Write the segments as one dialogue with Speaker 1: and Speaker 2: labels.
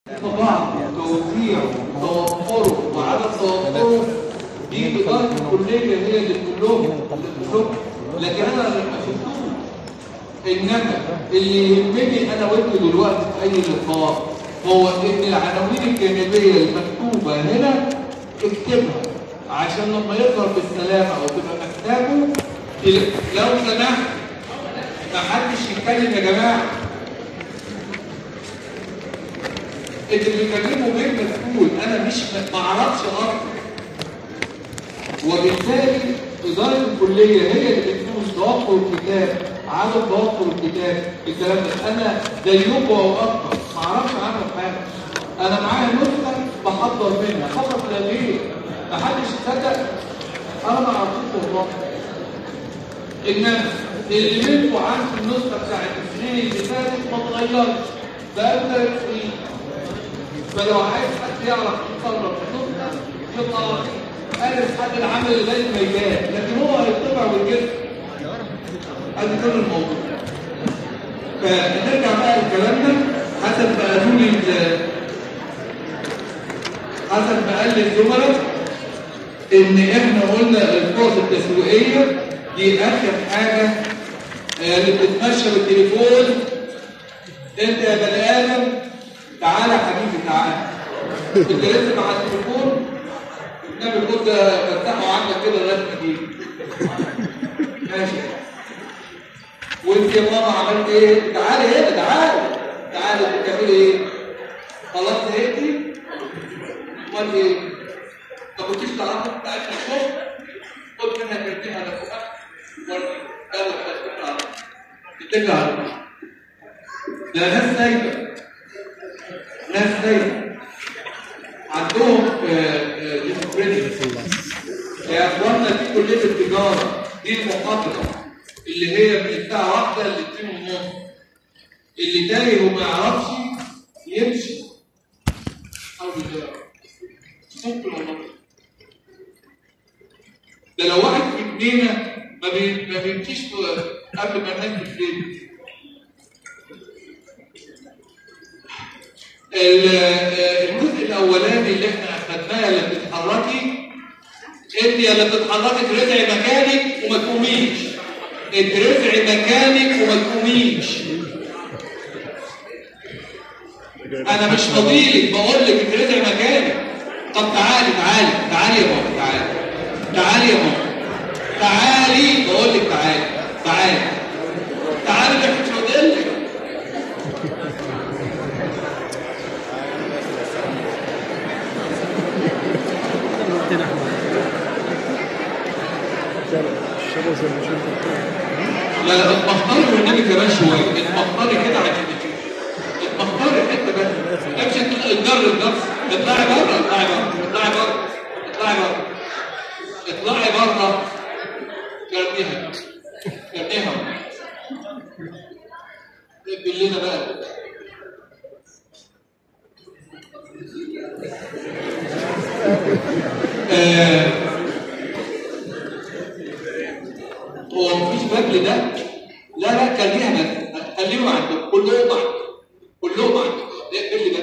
Speaker 1: طباعه توزيعه توفره وعدم توفره دي اداره الكليه هي اللي تقول لهم اللي تقول لهم لكن انا لما شفتهم انما اللي يهمني انا وانت دلوقتي في اي لقاء هو ان العناوين الجانبيه المكتوبه هنا اكتبها عشان لما يظهر بالسلامه او تبقى محتاجه لو سمحت ما حدش يتكلم يا جماعه اللي بيكلمه غير مسؤول انا مش ما اعرفش اقرا وبالتالي اداره الكليه هي اللي بتفوز توفر الكتاب عدم توفر الكتاب الكلام ده انا زيكم او اكتر ما اعرفش عنه حاجه انا معايا نسخه بحضر منها فقط لا غير ما حدش يصدق انا ما اعرفش والله انما اللي منكم عارف النسخه بتاعت السنين اللي فاتت ما اتغيرش بقى سنين فلو عايز حد يعرف يتصرف في النسخه يبقى ألف حد العمل لغايه ما يجاه لكن هو هيطبع بالجسم ادي كل الموضوع فنرجع بقى لكلامنا حسب ما قالوا لي حسب ما قال لي الزملاء ان احنا قلنا الفرص التسويقيه دي اخر حاجه اللي بتتمشى بالتليفون انت يا بني ادم تعالى يا حبيبي تعالى انت لسه مع التليفون النبي كنت بفتحه عندك كده لغايه ما تيجي ماشي وانت يا ماما عملت ايه؟ تعالي هنا تعالي تعالي بتعملي ايه؟ خلاص زهقتي؟ امال ايه؟ ما كنتيش تعرفي بتاعت الصبح خد منها كرتين على فوقك ورمي اول تتكل على تتكل على ده ناس سايبه ناس سايبه عندهم يا اخوانا دي كليه التجاره دي المحاضره اللي هي من الساعه واحدة ل 2 ونص اللي تايه وما يعرفش يمشي حول الله ممكن والله ده لو واحد في جنينه ما بي... ما بيمشيش قبل ما الناس تبتدي الجزء الاولاني اللي احنا اخدناه اللي بتتحركي انت يا اللي بتتحركي ترجعي مكانك وما تقوميش اترفعي مكانك وما تقوميش انا مش فضيلك بقول لك اترفعي مكانك طب تعالي تعالي تعالي يا ماما تعالي تعالي يا ماما تعالي بقول لك تعالي تعالي تعالي ده مش فاضلك لا لا اتمخطري والنبي كمان شويه اتمخطري كده عشان تشوفي اتمخطري حته بس امشي الجر الجر اطلعي بره اطلعي بره اطلعي بره اطلعي بره اطلعي بره كرنيها كرنيها بالليل بقى آه هو مفيش باب ده لا لا خليها بس خليهم عندك كلهم عندك كلهم عندك اقفل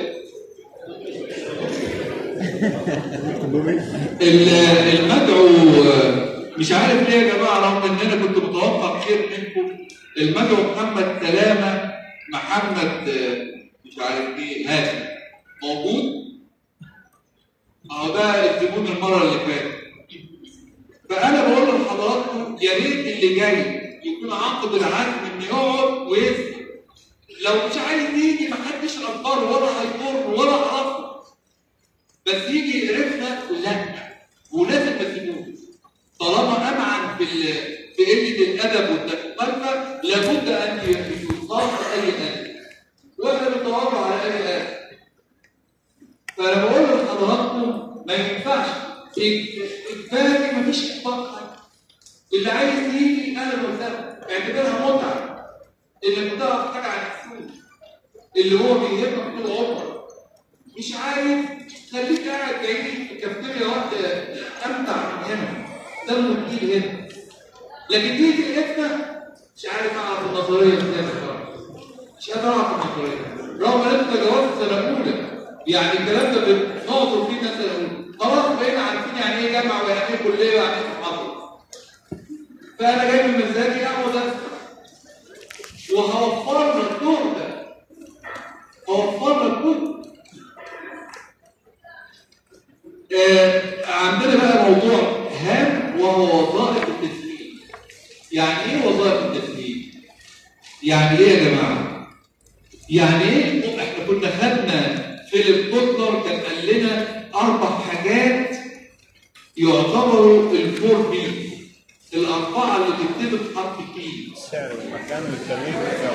Speaker 1: لي المدعو مش عارف ليه يا جماعه رغم ان انا كنت متوقع خير منكم المدعو محمد سلامه محمد مش عارف ايه هاشم موجود اهو ده الزبون المره اللي فاتت فانا بقول لحضراتكم يا ريت اللي جاي يكون عقد العزم ان يقعد ويسمع لو مش عايز يجي محدش اجبره ولا هيضر ولا عرفه بس يجي يقرفنا لا ولازم ما تسيبوش طالما امعن في في قله الادب والتكلفه لابد ان يصاب اي ادب واحنا بندور على اي ادب فانا بقول لحضراتكم ما ينفعش الثاني مفيش احباط اللي عايز يجي انا وسهلا اعتبرها متعه انك بتعرف حاجه عن السوق اللي هو بيهمك طول عمرك مش عايز خليك قاعد جاي في كافتيريا واحده امتع من هنا دمه تقيل هنا لكن تيجي تلقتنا مش عارف اعرف النظريه ازاي مش قادر اعرف النظريه رغم ان انت جاوبت سنه اولى يعني الكلام ده بننظر فيه مثلا خلاص بقينا عارفين يعني ايه جامعه ويعني ايه كليه ويعني ايه محاضره فانا جاي من مزاجي اقعد اسمع وهوفر لك الدور ده هوفر لك كتب آه عندنا بقى موضوع هام وهو وظائف التسليم يعني ايه وظائف التسليم يعني ايه يا جماعه يعني ايه احنا كنا خدنا فيليب كوتلر كان قال لنا اربع حاجات يعتبروا الفور بي الاربعه اللي بتكتب بحرف بي
Speaker 2: السعر والمكان والتمرين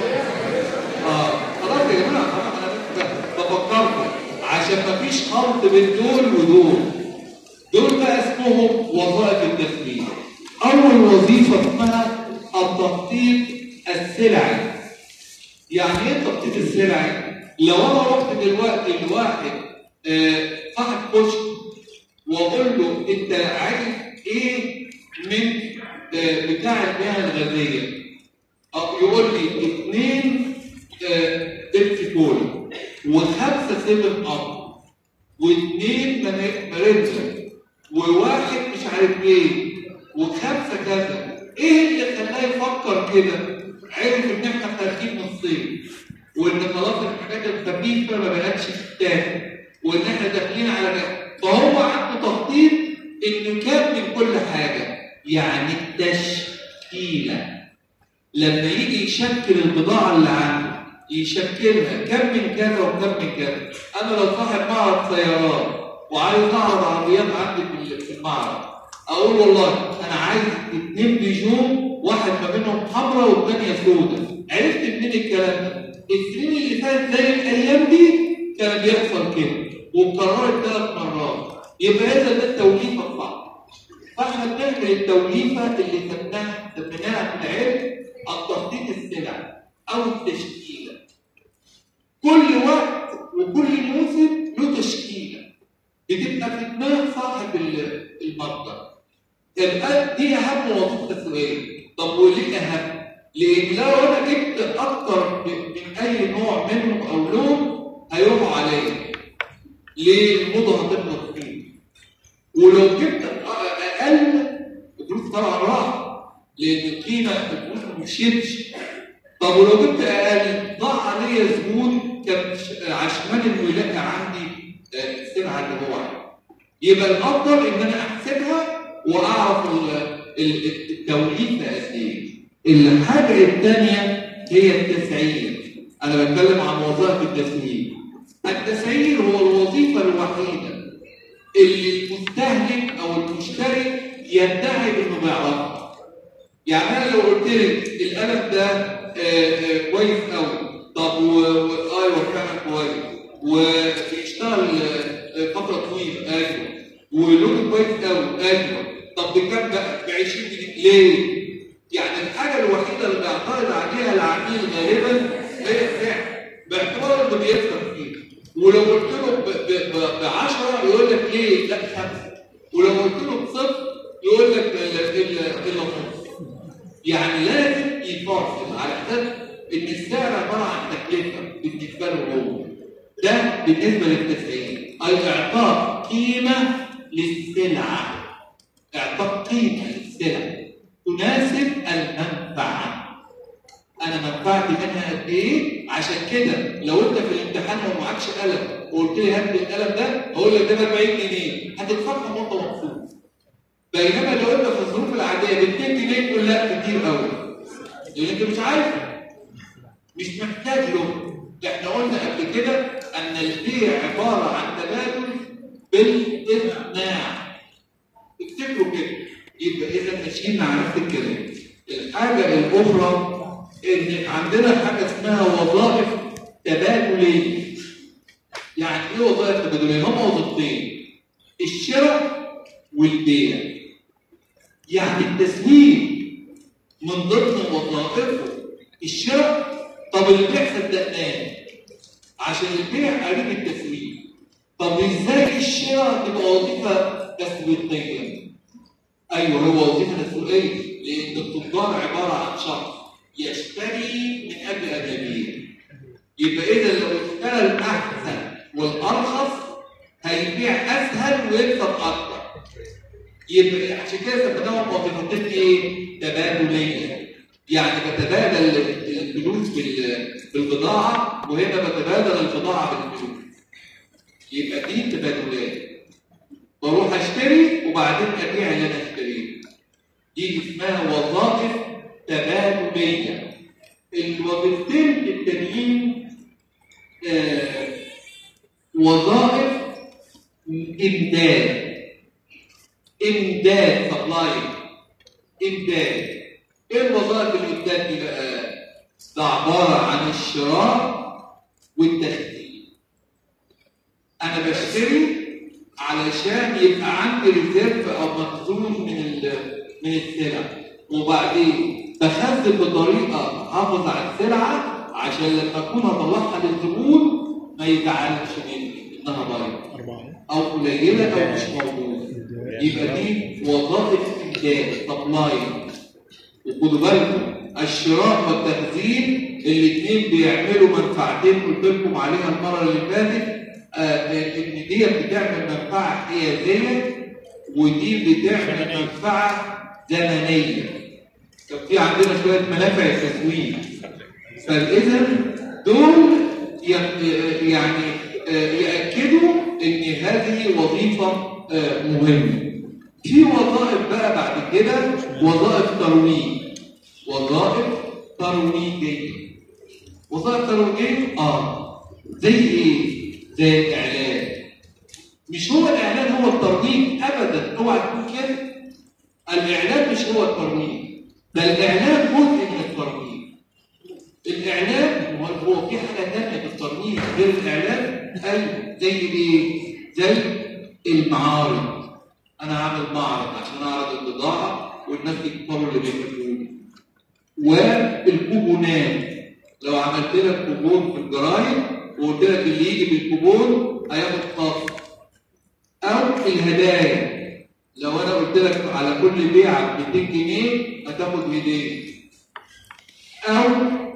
Speaker 1: اه خلاص يا جماعه خلاص انا بس بفكركم عشان ما فيش خلط بين دول ودول دول بقى اسمهم وظائف التسليم اول وظيفه اسمها التخطيط السلعي يعني ايه التخطيط السلعي لو انا رحت دلوقتي لواحد آه، صاحب كشك واقول له انت عايز ايه من آه، بتاع المياه الغازيه أو يقول لي اثنين آه، بيبسي كولا وخمسه سيفن اب واثنين من- مرينزا وواحد مش عارف ايه وخمسه كذا ايه اللي خلاه يفكر كده؟ عرف ان احنا خارجين من الصيف وان خلاص الحاجات الخفيفه ما بقتش تتاكل وان احنا داخلين على ده فهو عنده تخطيط انه كام من كل حاجه يعني التشكيله لما يجي يشكل البضاعة اللي عنده يشكلها كم من كذا وكم من كذا أنا لو صاحب معرض سيارات وعايز أعرض عربيات عندي في ال- في المعرض أقول والله أنا عايز اتنين بيجو واحد ما بينهم حمراء والثانية سوداء عرفت منين الكلام ده؟ السنين اللي فاتت زي الأيام دي كان بيحصل كده واتكررت ثلاث مرات يبقى إذا ده التوليفة الصح فاحنا بنعمل التوليفه اللي سميناها سميناها في العلم التخطيط السلعي او التشكيله. كل وقت وكل موسم له تشكيله بتبقى في دماغ صاحب ال- المصدر. يبقى دي اهم وظيفه تسويقيه. طب وليه اهم؟ لان لو انا جبت اكتر من من اي نوع منهم او لون هيقعوا عليا. ليه؟ الموضه هتخلص فيه. ولو جبت اقل الفلوس طبعا راح لان القيمه الفلوس ما مشيتش طب ولو جبت اقل ضاع عليا زبون كان ش- عشمان انه يلاقي عندي آه، السلعه اللي هو عايزها يبقى الافضل ان انا احسبها واعرف ال- ال- التوليفه قد ايه الحاجه الثانيه هي التسعير انا بتكلم عن وظائف التسعير التسعير هو الوظيفه الوحيده اللي المستهلك او المشتري يدعي انه بيعرفها. يعني انا لو قلت لك القلم ده آه، آه، كويس قوي طب و... و... ايوه فعلا كويس وبيشتغل آه، آه، فتره طويله ايوه ولونه كويس قوي ايوه طب بكام بقى؟ ب 20 جنيه ليه؟ يعني الحاجه الوحيده اللي بيعترض عليها العميل غالبا هي السعر باعتبار انه بيكسب فيه ولو قلت له ب 10 يقول لك ليه؟ لا خمسه ولو قلت له بصفر يقول لك الا الا الا نص يعني لازم يفاصل على اساس ان السعر عباره عن تكلفه بالنسبه له هو ده بالنسبه للتسعير اي اعطاء قيمه للسلعه اعطاء قيمه للسلعه تناسب المنفعه انا منفعتي منها قد ايه عشان كده لو انت في الامتحان ومعكش قلم وقلت لي هات لي القلم ده هقول لك ده ب 40 جنيه هتدفعهم وانت مبسوط بينما لو انت في الظروف العاديه ب 2 جنيه تقول لا كتير قوي لان انت مش عارف مش محتاج له احنا قلنا قبل كده ان البيع عباره عن تبادل بالاقناع افتكروا كده يبقى اذا ماشيين مع نفس الكلام الحاجه الاخرى ان عندنا حاجه اسمها وظائف تبادليه يعني ايه وظائف تبادليه هم وظيفتين الشراء والبيع يعني التسويق من ضمن وظائفه الشراء طب البيع صدقناه عشان البيع قريب التسويق طب ازاي الشراء تبقى وظيفه تسويقيه ايوه هو وظيفه تسويقيه لان التجار عباره عن شخص يشتري من اجل ان يبيع يبقى اذا لو اشترى الاحسن والارخص هيبيع اسهل ويكسب اكتر يبقى عشان كده سميناهم وظيفتين ايه؟ تبادليه يعني بتبادل الفلوس بال- بالبضاعه وهنا بتبادل البضاعه بالفلوس يبقى دي تبادلات بروح اشتري وبعدين ابيع اللي انا اشتريه دي اسمها وظائف تبادليه الوظيفتين التانيين آه وظائف امداد امداد سبلاي امداد ايه الوظائف الامداد دي بقى ده عباره عن الشراء والتخزين انا بشتري علشان يبقى عندي ريزيرف او مخزون من ال- من السلع وبعدين بخزن بطريقه احافظ على السلعه عشان لما اكون هطلعها للزبون ما يزعلش مني انها ضايعه
Speaker 2: أربعة
Speaker 1: او قليله او مش موجوده يبقى دي وظائف امداد سبلاي وخدوا بالكم الشراء والتخزين الاثنين بيعملوا منفعتين قلت لكم عليها المره اللي فاتت آه ان دي بتعمل منفعه حيازيه ودي بتعمل منفعه زمنيه كان في عندنا شويه منافع التسويق فاذا دول ي- يعني آه، ياكدوا ان هذه وظيفه آه، مهمه في وظائف بقى بعد كده وظائف ترويج وظائف ترويجيه وظائف ترويجيه اه زي ايه زي الاعلان مش هو الاعلان هو الترويج ابدا اوعى تكون كده الاعلان مش هو الترويج ده الاعلان جزء من الترويج الاعلان هو هو في حاجه ثانيه في الترويج غير الاعلان ايوه زي ايه زي المعارض انا هعمل معرض عشان اعرض البضاعه والناس يختاروا اللي بيحبوني والكوبونات لو عملت لك كوبون في الجرايد وقلت لك اللي يجي بالكوبون هياخد خصم او الهدايا لو انا قلت لك على كل بيعه ب 200 جنيه هتاخد هديه او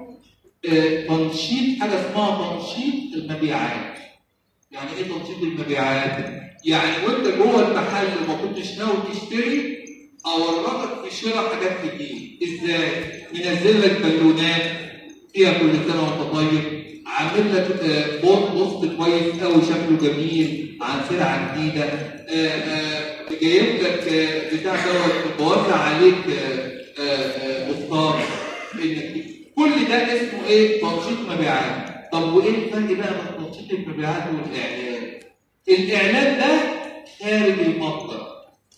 Speaker 1: آه، تنشيط حاجه اسمها تنشيط المبيعات يعني ايه تنشيط المبيعات؟ يعني وانت جوه المحل وما كنتش ناوي تشتري اورطك في شراء حاجات كتير ازاي؟ ينزل لك بالونات فيها كل سنه وانت طيب عامل لك آه، بوست بوست كويس قوي شكله جميل عن سلعه جديده آه، آه، جايب لك آه، بتاع دوت بوزع عليك آه، آه، آه، بوستات انك كل ده اسمه ايه؟ تنشيط مبيعات طب وايه الفرق بقى بين تنشيط المبيعات والاعلان؟ الاعلان ده خارج المصدر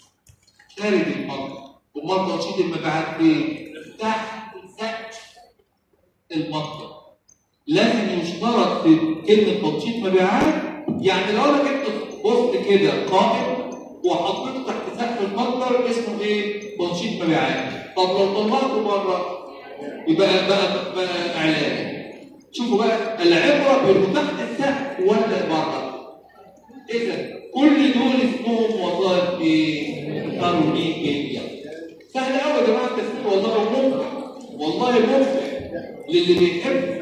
Speaker 1: خارج المصدر امال تنشيط المبيعات فين؟ تحت سقف المصدر لازم يشترط في كلمه تنشيط مبيعات يعني لو انا جبت بوست كده قائم وحطيته تحت سقف المصدر اسمه ايه؟ تنشيط مبيعات طب لو طلعته بره يبقى بقى بقى اعلان شوفوا بقى العبره بيبقوا تحت السقف ولا بره اذا كل دول اسمهم وظائف ايه؟ ترويجيه سهل قوي يا جماعه التسويق والله ممتع والله ممتع للي بيحب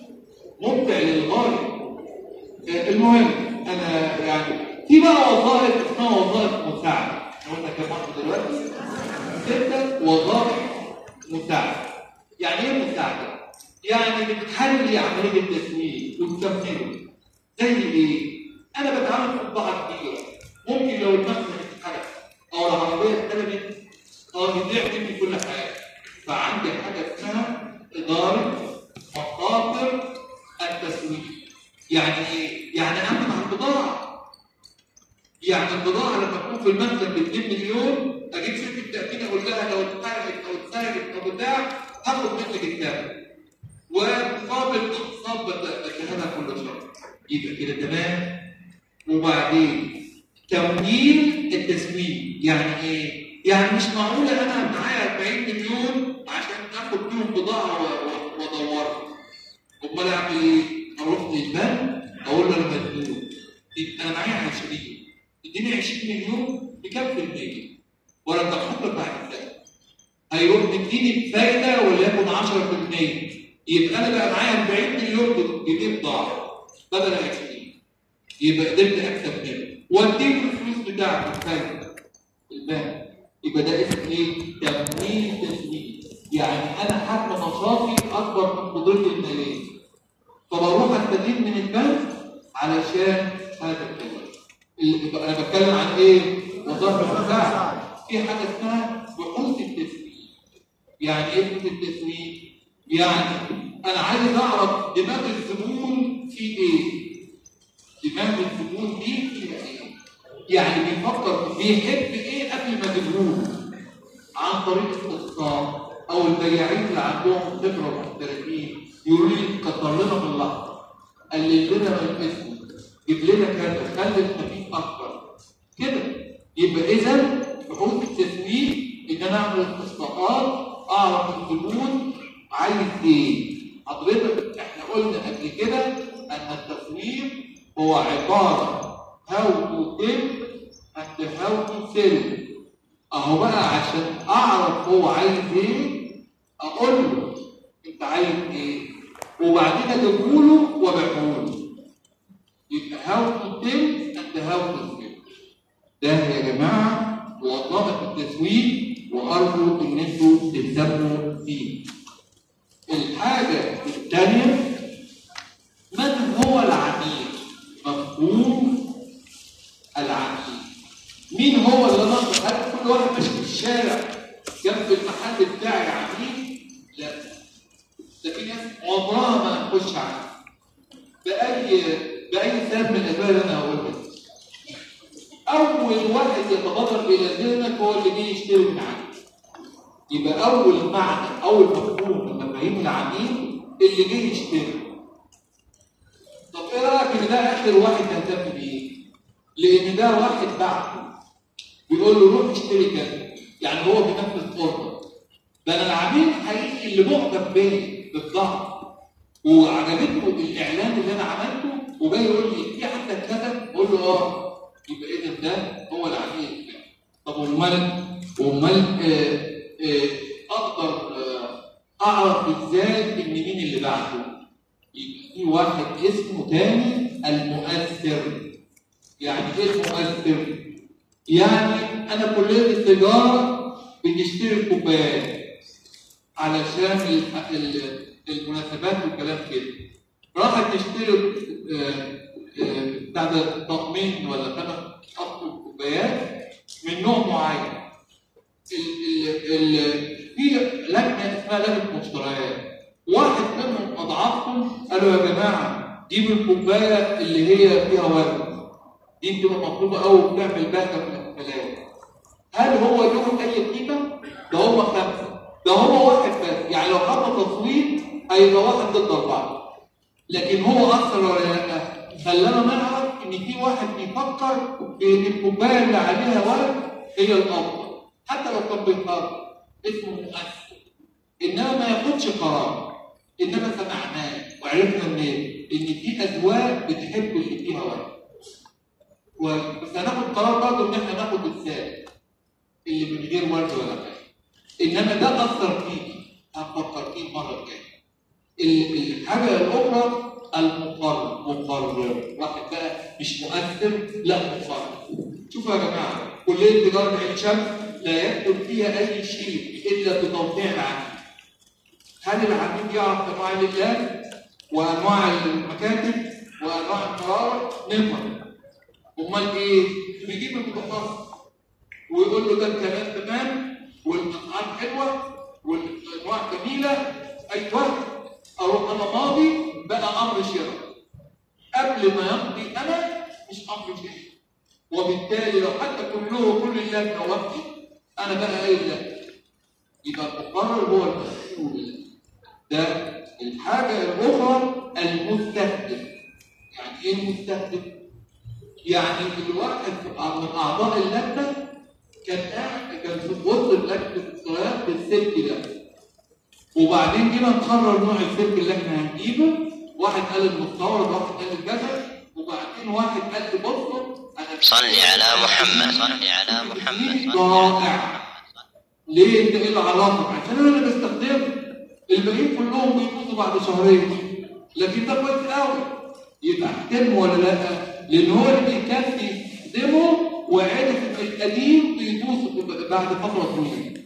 Speaker 1: ممتع للغايه آه، المهم انا يعني في بقى وظائف اسمها وظائف مساعده احنا قلنا كام واحده دلوقتي؟ ستة وظائف مساعده يعني ايه مساعده؟ يعني بتحلي عمليه التسويق وتكمله زي ايه؟ انا بتعامل في بضاعه كبيره ممكن لو المخزن اتحرق او العربيه اتقلبت اه يضيع مني كل حاجه فعندي حاجه اسمها اداره مخاطر التسويق يعني ايه؟ يعني امن على البضاعه يعني البضاعه لما تكون في المخزن ب 2 مليون اجيب شركه تامين اقول لها لو اتحرقت او اتسرقت او بتاع هاخد منك الثمن ومقابل اقساط بديها كل شهر يبقى كده تمام وبعدين تمويل التسويق يعني ايه؟ يعني مش معقوله انا معايا 40 مليون عشان اخد بيهم بضاعه و- و- وادورها امال اعمل ايه؟ اروح للبنك اقول له انا مزنوق انا معايا 20 اديني 20 مليون بكام في المية؟ ولا تحط بعد كده هيروح مديني فايده وليكن 10% يبقى انا بقى معايا 40 مليون جنيه بضاعه بدل 20 يبقى قدرت اكسب منه واديله الفلوس بتاعته الفايده البنك يبقى ده اسمه ايه؟ تمويل تسويق يعني انا حجم نشاطي اكبر من قدرتي الماليه فبروح استفيد من البنك علشان هذا الكلام اللي يبقى انا بتكلم عن ايه؟ وظائف المساعد في حاجه اسمها بحوث التسويق يعني ايه بحوث التسويق؟ يعني انا عايز اعرف دماغ الزبون في ايه؟ دماغ الزبون دي فيها ايه؟ يعني بيفكر بيحب ايه قبل ما تجيبوه عن طريق استقصاء او البياعين اللي عندهم خبره محترفين يقولوا لي كتر لنا من اللحظه قلل لنا من اسمه جيب لنا كذا خلي الخفيف اكتر كده يبقى اذا بحوث التسويق ان انا اعمل استقصاءات اعرف الزبون عايز ايه حضرتك احنا قلنا قبل كده ان التسويق هو عباره how to tell and how to sell اهو بقى عشان اعرف هو عايز ايه اقول له انت عايز ايه وبعدين اجيبه له وابيعه له يبقى how to tell and how to sell ده يا جماعه وظائف التسويق وارجو ان انتوا تهتموا فيه الحاجه الثانيه من هو العميل مفهوم العميل مين هو اللي انا اقدر هل كل واحد ماشي في الشارع جنب المحل بتاعي عميل لا ده في ناس عمرها ما تخش عميل باي باي سبب من الاسباب اللي انا هقولها اول واحد يتبادر الى ذهنك هو اللي جه يشتري من عميل يبقى اول معنى اول مفهوم من مفاهيم العميل اللي جه يشتري طب ايه رايك ان ده اخر واحد تهتم بيه؟ لان ده واحد بعته بيقول له روح اشتري كذا يعني هو بينفذ اوردر ده انا العميل الحقيقي اللي معجب بيا بالظبط وعجبته الاعلان اللي انا عملته وجاي يقول لي في عندك كذا بقول له اه يبقى اذا ده هو العميل بتاعي طب امال امال آه آه اقدر آه اعرف ازاي ان مين اللي بعته يبقى في واحد اسمه تاني المؤثر يعني ايه المؤثر؟ يعني انا كليه التجاره بنشتري الكوبايات علشان ال- ال- المناسبات والكلام كده راحت تشتري آه، آه، بتاع ده تطمين ولا خمس خط كوبايات من نوع معين ال ال ال في لجنه اسمها لجنه مشتريات واحد منهم اضعافهم قالوا يا جماعه جيبوا الكوبايه اللي هي فيها ورد دي بتبقى مطلوبه قوي وبتعمل بهجه في الاحتفالات هل هو له اي قيمه؟ ده هم خمسه ده هو واحد بس يعني لو حط تصويت هيبقى واحد ضد اربعه لكن هو اثر ولا لا؟ خلانا نعرف ان في واحد بيفكر بان الكوبايه اللي عليها ورد هي الافضل حتى لو كان بيقرر اسمه مؤثر انما ما ياخدش قرار انما سمعناه وعرفنا منين ان في اذواق بتحب اللي فيها ورد و- بس هناخد قرار برضه ان احنا ناخد الثالث اللي من غير ورد ولا حاجه انما ده اثر فيك هنفكر فيه المره الجايه ال- الحاجه الاخرى المقرر مقرر واحد بقى مش مؤثر لا مقرر شوفوا يا جماعه كليه تجاره عين شمس لا يدخل فيها اي شيء الا بتوقيع العميل هل العميل يعرف انواع الاقلام وانواع المكاتب وانواع القرار نفهم امال ايه بيجيب المتخصص ويقول له ده الكلام تمام والاسعار حلوه والانواع جميله ايوه اروح انا ماضي بقى امر شراء قبل ما يمضي انا مش امر شراء وبالتالي لو حتى كله كل اللجنه وقتي انا بقى قايل لا يبقى المقرر هو المسؤول ده الحاجه الاخرى المستهدف يعني ايه المستهدف؟ يعني الواحد من اعضاء اللجنه كان قاعد كان في وسط لجنه الصلاه بالسلك ده وبعدين جينا نقرر نوع السلك اللي احنا هنجيبه واحد قال المستورد واحد قال الجزر وبعدين واحد قال لي بصوا انا
Speaker 2: صل على محمد صل على محمد
Speaker 1: رائع ليه انت ايه العلاقه عشان انا اللي بستخدمه الباقيين كلهم بيبوظوا بعد شهرين لكن ده كويس قوي يبقى احترمه ولا لا لان هو اللي بيكفي ديمو وعرف ان القديم بيدوس بعد فتره طويله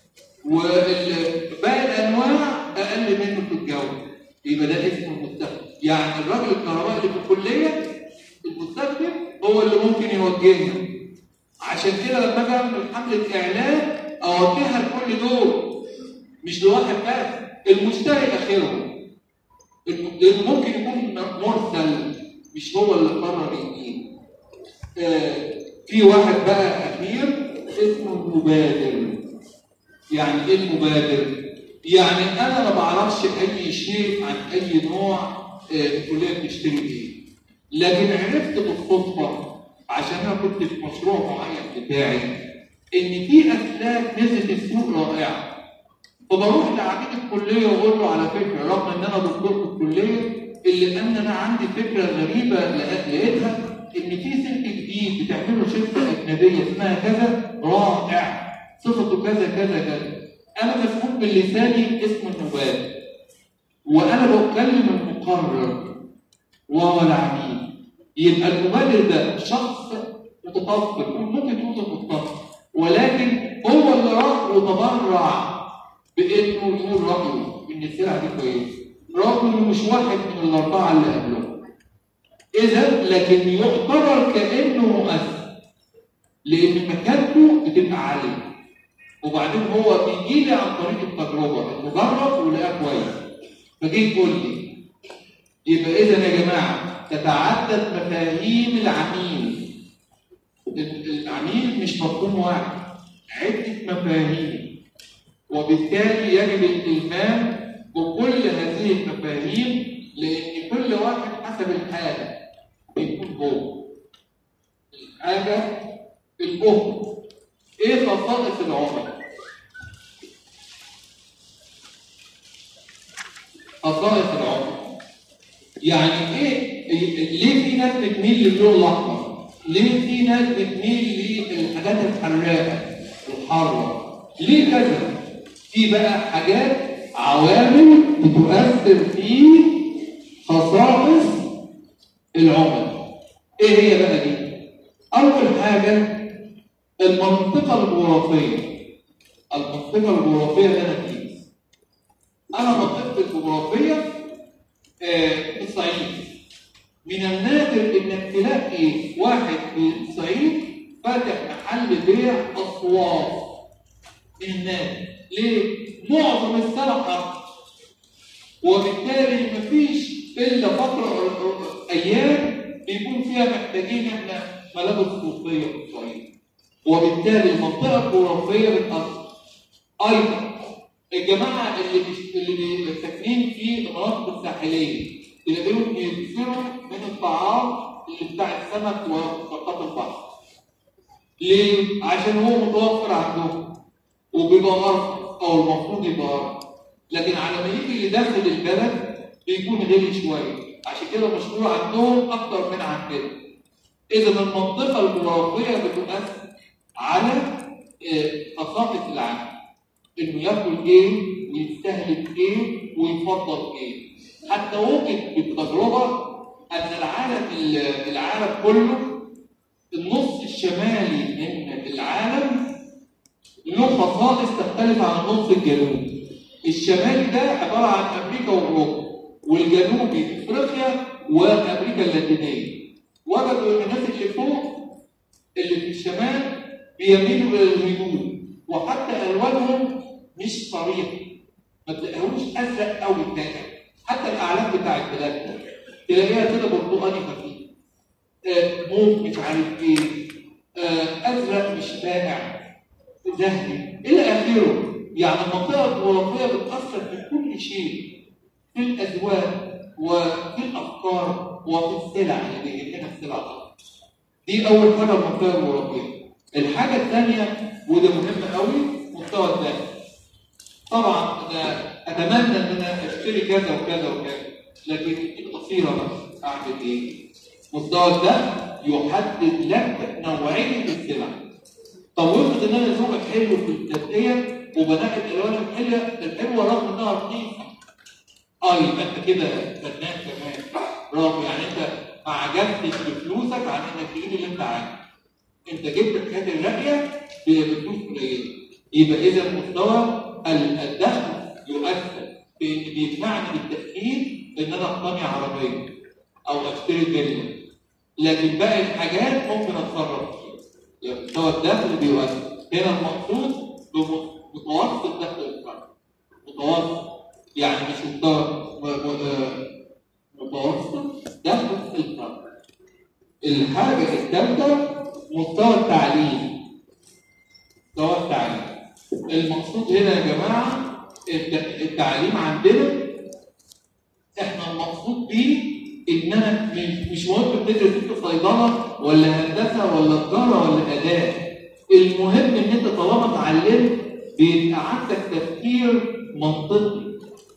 Speaker 1: وباقي الانواع اقل منه في الجوده يبقى ده اسمه المستخدم يعني الراجل الكهربائي اللي في الكليه المستخدم هو اللي ممكن يوجهنا عشان كده لما اجي اعمل حمله اعلان اوجهها لكل دول مش لواحد بس المشتري اخرهم لانه ممكن يكون مرسل مش هو اللي قرر يجيب آه في واحد بقى اخير اسمه المبادر يعني ايه المبادر؟ يعني انا ما بعرفش اي شيء عن اي نوع آه، الكليه بتشتري ايه لكن عرفت بالصدفه عشان انا كنت في مشروع معين بتاعي ان في اسلاك نزلت السوق رائعه فبروح لعميد الكليه واقول له على فكره رغم ان انا دكتور في الكليه الا ان انا عندي فكره غريبه لقيت- لقيتها ان في سلك جديد بتعمله شركه اجنبيه اسمها كذا رائع صفته كذا كذا كذا انا مسؤول باللساني اسمه النبات وانا بكلم المقرر وهو العميل يبقى المبادر ده شخص متطفل ممكن تكون متطفل ولكن هو اللي راح وتبرع بانه يقول رايه ان السلعه دي كويسه رغم انه مش واحد من الاربعه اللي قبله اذا لكن يعتبر كانه مؤثر لان مكانته بتبقى عاليه وبعدين هو بيجي لي عن طريق التجربه انه جرب ولقاه كويس فجه يقول لي يبقى اذا يا جماعه تتعدد مفاهيم العميل العميل مش مفهوم واحد عده مفاهيم وبالتالي يجب الالمام بكل هذه المفاهيم لان كل واحد حسب الحاله بيكون هو الحاجه الام ايه خصائص العملاء خصائص العملاء يعني ايه ليه في ناس بتميل للون الاحمر ليه في ناس بتميل للحاجات الحراقه الحاره ليه كذا في بقى حاجات عوامل بتؤثر في خصائص العملاء ايه هي بقى دي اول حاجه المنطقه الجغرافيه المنطقه الجغرافيه اللي انا فيها انا منطقتي الجغرافيه آه، الصعيد من النادر انك تلاقي واحد في الصعيد فاتح محل بيع اصوات من الناس ليه؟ معظم السنه حر وبالتالي مفيش الا فتره أو- أو- ايام بيكون فيها محتاجين احنا ملابس صوفيه في الصعيد وبالتالي المنطقه الجغرافيه بتاثر ايضا الجماعه اللي بيش- اللي بي- ساكنين في المناطق الساحليه تلاقيهم بيكثروا من الطعام اللي بتاع السمك ومشتقات البحر. ليه؟ عشان هو متوفر عندهم وبيبقى ارخص او المفروض يبقى ارخص. لكن على ما يجي اللي داخل البلد بيكون غالي شويه عشان كده مشهور عندهم اكتر من عندنا. اذا المنطقه الجغرافيه بتؤثر على آه، خصائص العمل. انه ياكل ايه ويستهلك ايه ويفضل ايه حتى وجد بالتجربه ان العالم العالم كله النص الشمالي من العالم له خصائص تختلف عن النص الجنوبي الشمالي ده عباره عن امريكا واوروبا والجنوبي افريقيا وامريكا اللاتينيه وجدوا ان الناس اللي فوق اللي في الشمال بيميلوا الى الهدوء وحتى الوانهم مش صريح ما تلاقيهوش ازرق قوي الناجح حتى الاعلام بتاع البلاد تلاقيها كده برتقاني خفيف آه، موف مش عارف ايه آه، ازرق مش فاقع ذهبي الى اخره يعني المنطقه الجغرافيه بتاثر في كل شيء في الاذواق وفي الافكار وفي السلع اللي بيجي لنا السلع طبعا. دي اول حاجه المنطقه الجغرافيه الحاجه الثانيه وده مهم قوي مستوى الذهب طبعا انا اتمنى ان انا اشتري كذا وكذا وكذا لكن القصيره بس اعمل ايه؟ مستوى الذهب يحدد لك نوعيه السلع طب وافرض ان انا ذوقك حلو في التدقيه وبنقي الالوان الحلوه الحلوه رغم انها رخيصه اه يبقى انت كده فنان كمان رغم يعني انت ما عجبتش بفلوسك عن انك تجيب اللي انت عايزه انت جبت الحاجات الراقيه بفلوس قليله يبقى اذا مستوى ال- الدخل يؤثر في ان بيمنعني بالتفكير ان انا اقتني عربيه او اشتري فيلا لكن باقي الحاجات ممكن اتصرف فيها يعني مستوى الدخل بيؤثر هنا المقصود بمتوسط دخل الفرد متوسط يعني مش مستوى م- م- متوسط دخل الفرد الحاجه الثالثه مستوى التعليم مستوى التعليم المقصود هنا يا جماعه الت- التعليم عندنا احنا المقصود بيه ان انا مش- مش مهم بتدرس انت صيدله ولا هندسه ولا تجاره ولا اداب المهم ان انت طالما اتعلمت بيبقى عندك تفكير منطقي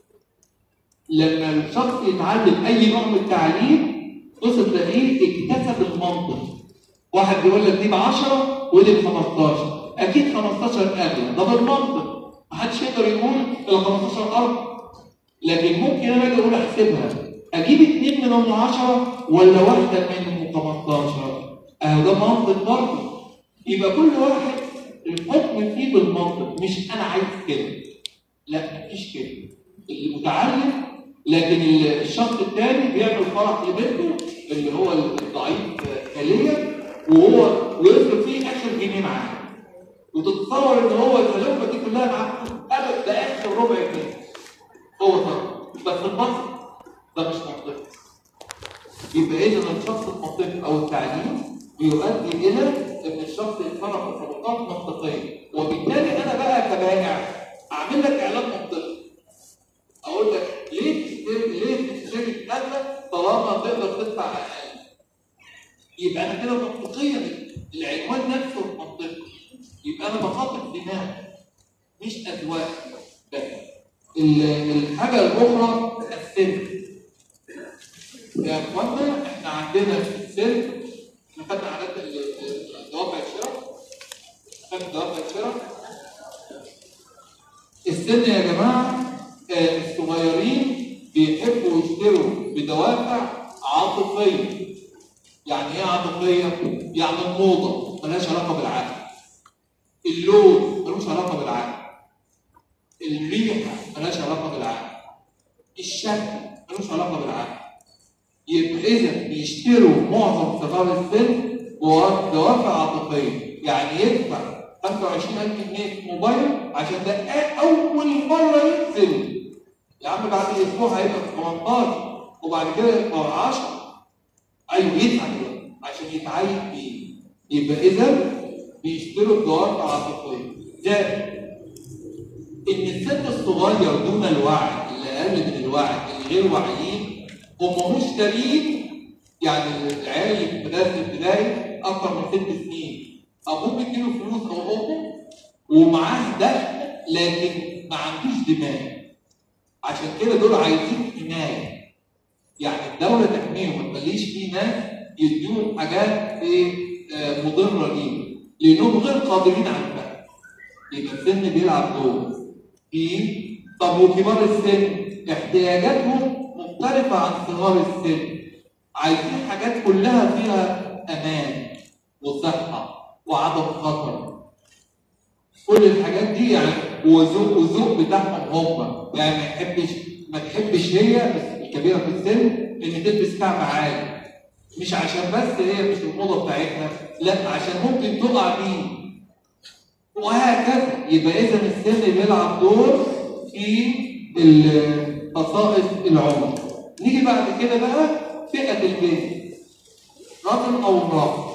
Speaker 1: لما الشخص يتعلم اي نوع من التعليم بص تلاقيه اكتسب المنطق واحد بيقول لك دي ب 10 ودي ب 15 اكيد 15 اغلى ده بالمنطق محدش يقدر يقول ال 15 ارض لكن ممكن انا اجي اقول احسبها اجيب اثنين منهم 10 ولا واحده منهم 15 اهو ده منطق برضه يبقى كل واحد الحكم فيه بالمنطق مش انا عايز كده لا مفيش كده اللي متعلم لكن الشخص الثاني بيعمل فرح لبنته اللي هو الضعيف ماليا وهو ويصرف فيه اخر جنيه معاه وتتصور ان هو التجربه دي كلها معاه ابدا ده اخر ربع جنيه هو طبعا بس المصري ده مش منطقي يبقى اذا الشخص المنطقي او التعليم بيؤدي الى ان الشخص يتصرف تصرفات منطقيه وبالتالي انا بقى كبائع اعمل لك اعلان منطقي اقول لك ليه تشتري ليه تشتري كذا طالما تقدر تدفع اقل يبقى انا كده منطقيا العنوان نفسه منطقي يبقى انا بخاطب دماغ مش اذواق بس ال- الحاجه الاخرى السن يا اخوانا احنا عندنا السن احنا خدنا عادات ال- ال- دوافع الشراء خدنا دوافع الشراء السن يا جماعه آه، الصغيرين بيحبوا يشتروا بدوافع عاطفيه يعني ايه عاطفيه؟ يعني الموضه ملهاش علاقه بالعقل اللون ملوش علاقه بالعقل الريحه ملهاش علاقه بالعقل الشكل ملوش علاقه بالعقل يبقى اذا بيشتروا معظم صغار السن بوا- دوافع عاطفيه يعني يدفع 25000 جنيه في موبايل عشان ده اول مره ينزل يا عم بعد اسبوع هيبقى في 18 وبعد كده يبقى 10 ايوه يدفع دلوقتي عشان يتعين بيه يبقى اذا بيشتروا الدوافع عاطفيه ده ان السن الصغير دون الوعي اللي اقل من الوعي الغير واعيين هم مشترين يعني العيال اللي في المدارس الابتدائي اكثر من ست سنين ابوه بيديله فلوس او امه ومعاه دخل لكن ما عندوش دماغ عشان كده دول عايزين حمايه يعني الدوله تحميهم ما تخليش في ناس يديهم حاجات ايه آه، مضره ليهم لانهم غير قادرين على الفهم يبقى السن بيلعب دور في طب وكبار السن احتياجاتهم مختلفه عن صغار السن عايزين حاجات كلها فيها امان وصحه وعدم خطر كل الحاجات دي يعني وذوق وذوق بتاعهم هم يعني ما يحبش ما تحبش هي الكبيره في السن ان تلبس كعب عالي مش عشان بس هي مش الموضه بتاعتها لا عشان ممكن تقع بيه وهكذا يبقى اذا السن بيلعب دور في ال- خصائص العمر نيجي بعد كده بقى فئه البنت رجل او امراه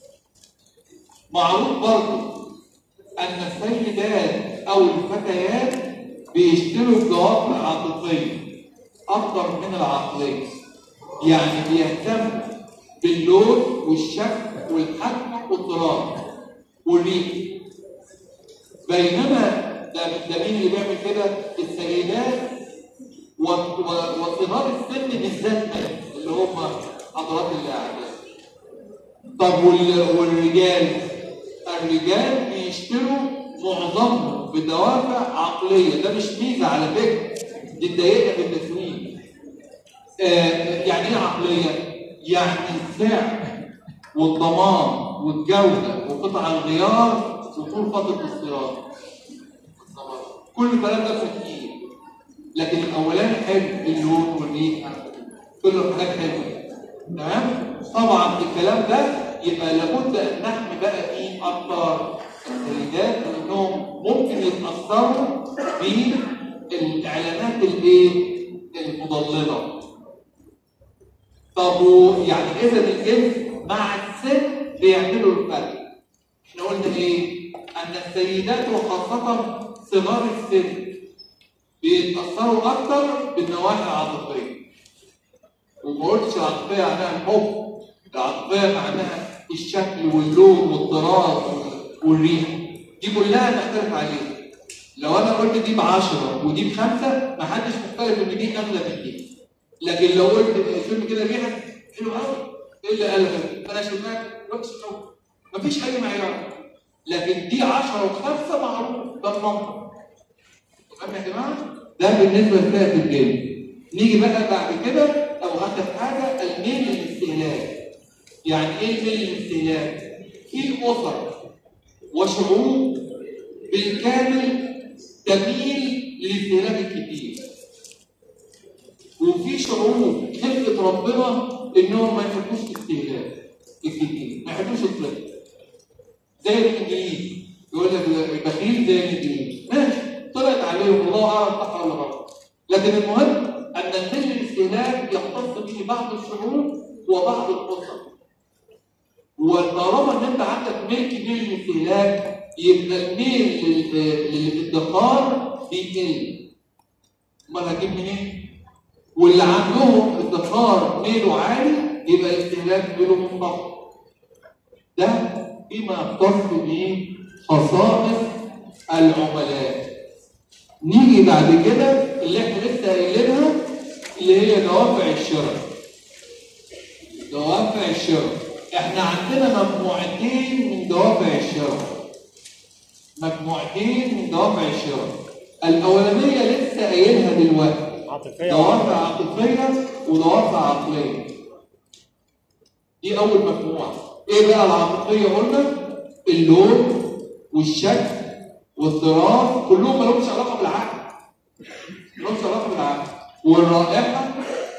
Speaker 1: معروف برضه ان السيدات او الفتيات بيشتروا دوافع عاطفيه اكتر من العقليه يعني بيهتم باللون والشكل والحجم والطراز والريح بينما ده ده مين اللي بيعمل كده؟ السيدات و- و- وصغار السن بالذات اللي هم حضرات الاعداد. طب وال- والرجال؟ الرجال بيشتروا معظمهم بدوافع عقليه، ده مش ميزه على فكره، دي تضايقنا في التسويق. آه يعني ايه عقليه؟ يعني السعر والضمان والجوده وقطع الغيار وطول فتره الاستيراد كل الكلام ده تقيل لكن الاولاني حلو اللون والريحه كل الحاجات حلوه تمام طبعا الكلام ده يبقى لابد ان نحمي بقى فيه اكتر السيدات لانهم ممكن يتاثروا بالاعلانات الايه المضلله طب و- يعني اذا الجنس مع السن بيعملوا الفرق احنا قلنا ايه ان السيدات وخاصه صغار السن بيتاثروا اكتر بالنواحي العاطفيه وما قلتش العاطفيه معناها الحب العاطفيه معناها الشكل واللون والطراز والريحه دي كلها نختلف عليها لو انا قلت دي ب 10 ودي بخمسه ما حدش مختلف ان دي اغلى من دي لكن لو قلت الفيلم كده ريحه حلو قوي ايه اللي قال لك انا شماك وحش قوي مفيش اي معيار لكن دي 10 وخمسه معروف ده المنطق تمام يا جماعه ده بالنسبه لفئه الجلد نيجي بقى بعد كده او اخر حاجه الميل للاستهلاك يعني ايه الميل للاستهلاك في اسر وشعوب بالكامل تميل للاستهلاك الكتير وفي شعوب خلقت ربنا انهم ما يحبوش الاستهلاك الكتير ما يحبوش الطفل زي الانجليز يقول لك البخيل زي الانجليز ماشي طلعت عليهم الله اعلم صح ولا غلط لكن المهم ان الميل للاستهلاك يختص به بعض الشعوب وبعض الاسر وطالما ان انت عندك ميل كبير للاستهلاك يبقى الميل لل- للادخار بيقل امال هجيب منين؟ واللي عندهم ادخار ميله عالي يبقى الاستهلاك ميله منخفض ده فيما يختص بخصائص العملاء نيجي بعد كده اللي احنا لسه قايلينها اللي هي دوافع الشراء دوافع الشراء احنا عندنا مجموعتين من دوافع الشراء مجموعتين من دوافع الشراء الاولانيه لسه قايلها دلوقتي
Speaker 3: عاطفية
Speaker 1: دوافع عاطفيه ودوافع عقليه دي اول مجموعه ايه بقى العاطفيه قلنا اللون والشكل والطراز كلهم ما لهمش علاقه بالعقل ما لهمش علاقه بالعقل والرائحه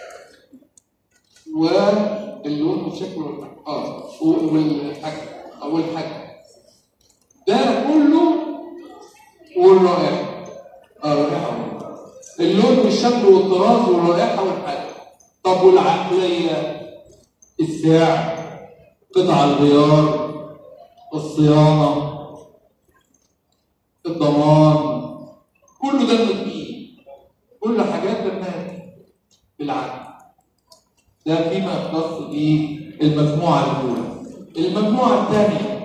Speaker 1: واللون والشكل والحجم اه والحجم او الحجم ده كله والرائحه اه الرائحه اللون والشكل والطراز والرائحه والحجم طب والعقليه السعر قطع الغيار الصيانه الضمان كله ده تدقيق كل حاجات بناها بالعقل ده فيما يختص بالمجموعه الاولى المجموعه الثانيه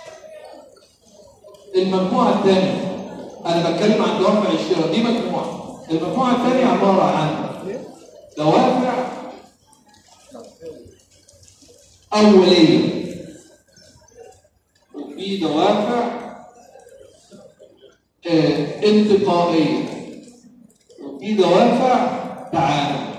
Speaker 1: المجموعه الثانيه انا بتكلم عن دوافع الشراء دي مجموعه المجموعه الثانيه عباره عن دوافع اوليه وفي دوافع آه، انتقائيه وفي دوافع تعامل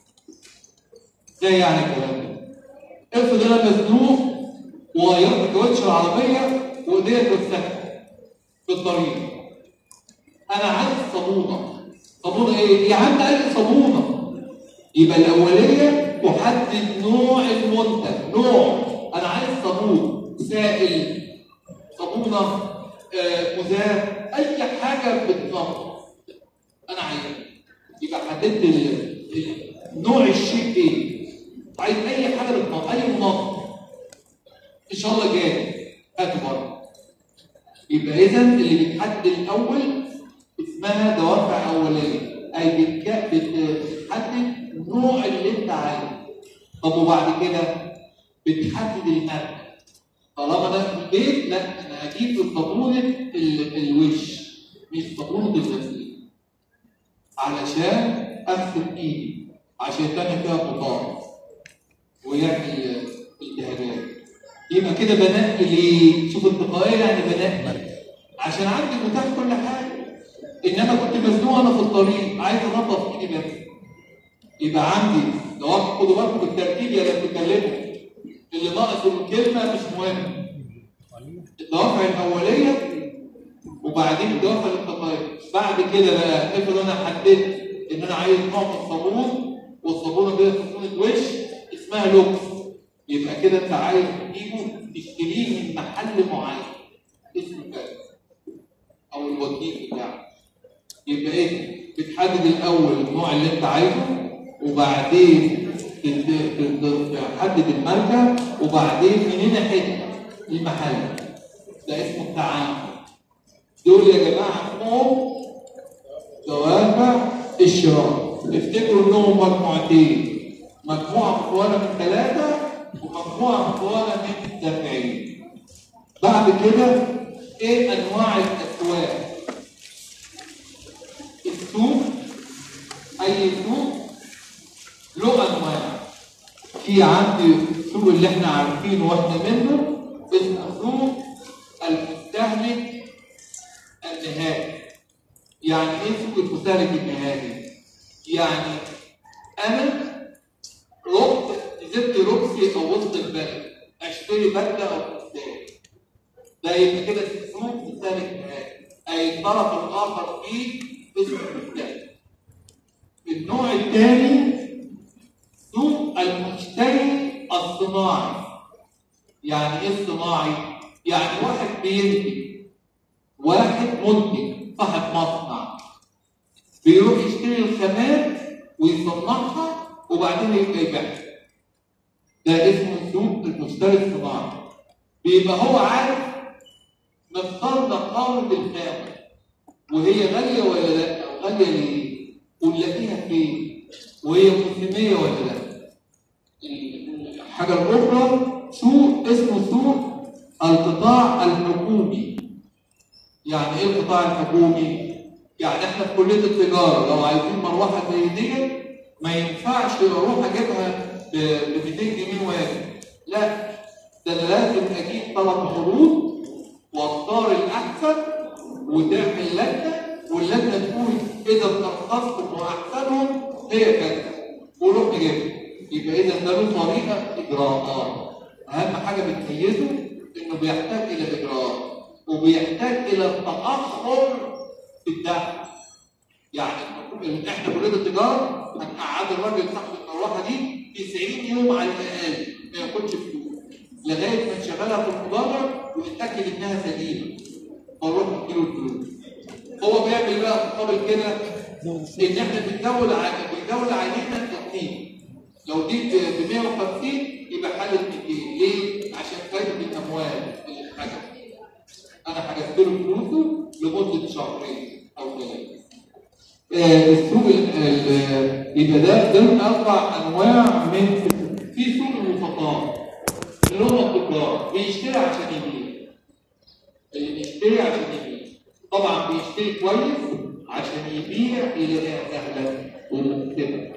Speaker 1: زي يعني الكلام ده افرض انا مزنوق وغيرت كاوتش العربيه وايديا اتوسخت في الطريق انا عايز صابونه صابونه ايه؟ يا عم قال لي صابونه يبقى الاوليه تحدد نوع المنتج نوع انا عايز صابون سائل صابونه آه، مذاب اي حاجه بتنظف انا عايز يبقى حددت ال- ال- نوع الشيء ايه عايز اي حاجه بتنظف اي منظف ان شاء الله جاي هات بره يبقى اذا اللي بيتحدد الاول اسمها دوافع اوليه اي بتك- بت- بتحدد نوع اللي انت عايزه طب وبعد كده بتحدد الماركه طالما ده في البيت لا انا هجيب صابونه ال- الوش مش صابونه الغسيل علشان اغسل ايدي عشان تاني فيها بطاقه ويعمل التهابات يبقى كده بنقي ليه؟ شوف انتقائيه يعني بنقي عشان عندي متاح كل حاجه انما كنت مزنوق انا في الطريق عايز انظف ايدي بس يبقى عندي لو خدوا بالكم بالترتيب يا اللي بتتكلموا اللي ناقص الكلمه مش مهم الدوافع الاوليه وبعدين الدوافع الانتقاليه بعد كده بقى افرض انا حددت ان انا عايز نوع من الصابون والصابونه دي صابونه وش اسمها لوكس يبقى كده انت عايز تجيبه تشتريه من محل معين اسمه كذا او الوكيل بتاعه يبقى ايه بتحدد الاول النوع اللي انت عايزه وبعدين تد- تد- تحدد الماركه وبعدين من هنا حته المحل ده اسمه التعامل دول يا جماعه اسمهم دوافع الشراء افتكروا انهم مجموعتين مجموعه مكونه من ثلاثه ومجموعه مكونه من الدافعين بعد كده ايه انواع الاسواق السوق اي سوق له انواع في عندي السوق اللي احنا عارفينه واحنا منه اسمه سوق المستهلك النهائي يعني ايه سوق المستهلك النهائي يعني انا رحت نزلت روكسي او وسط البلد اشتري بدله او فستان ده يبقى كده سوق مستهلك نهائي اي الطرف الاخر فيه اسمه مستهلك النوع الثاني سوق المشتري الصناعي يعني ايه الصناعي؟ يعني واحد بينتج واحد منتج صاحب مصنع بيروح يشتري الخامات ويصنعها وبعدين يبقى يبيعها ده اسمه سوق المشتري الصناعي بيبقى هو عارف مقدار نقاوة الخامة وهي غالية ولا لا أو غالية ليه ونلاقيها فين وهي موسمية ولا لا الحاجة الأخرى سوق اسمه سوق القطاع الحكومي يعني ايه القطاع الحكومي؟ يعني احنا في كليه التجاره لو عايزين مروحه زي دي ما ينفعش اروح اجيبها ب 200 جنيه واجب لا ده انا لازم اجيب ثلاث عروض واختار الاحسن وتعمل لجنه واللجنه تقول اذا استرخصتم واحسنهم هي كذا وروح نجيبها يبقى اذا ده له طريقه اجراءات اهم حاجه بتميزه انه بيحتاج الى اجراءات وبيحتاج الى التاخر في الدفع يعني المفروض احنا كليه التجاره هنقعد الراجل صاحب المروحه دي 90 يوم على الاقل ما ياخدش فلوس لغايه ما نشغلها في المدرج ونتاكد انها سليمه ونروح نديله الفلوس هو بيعمل بقى مقابل كده ان احنا بندول على بندول علينا اثنين لو دي ب 150 يبقى حل 200 ليه؟ عشان فايده الاموال اللي اتحجزت انا حجزت له فلوسه لمده شهرين او ثلاثه آه، السوق ال- ال- يبقى ده ده اربع انواع من في سوق الوسطاء اللي هم التجار بيشتري عشان يبيع اللي بيشتري عشان يبيع طبعا بيشتري كويس عشان يبيع يلاقيها سهله ومكتبه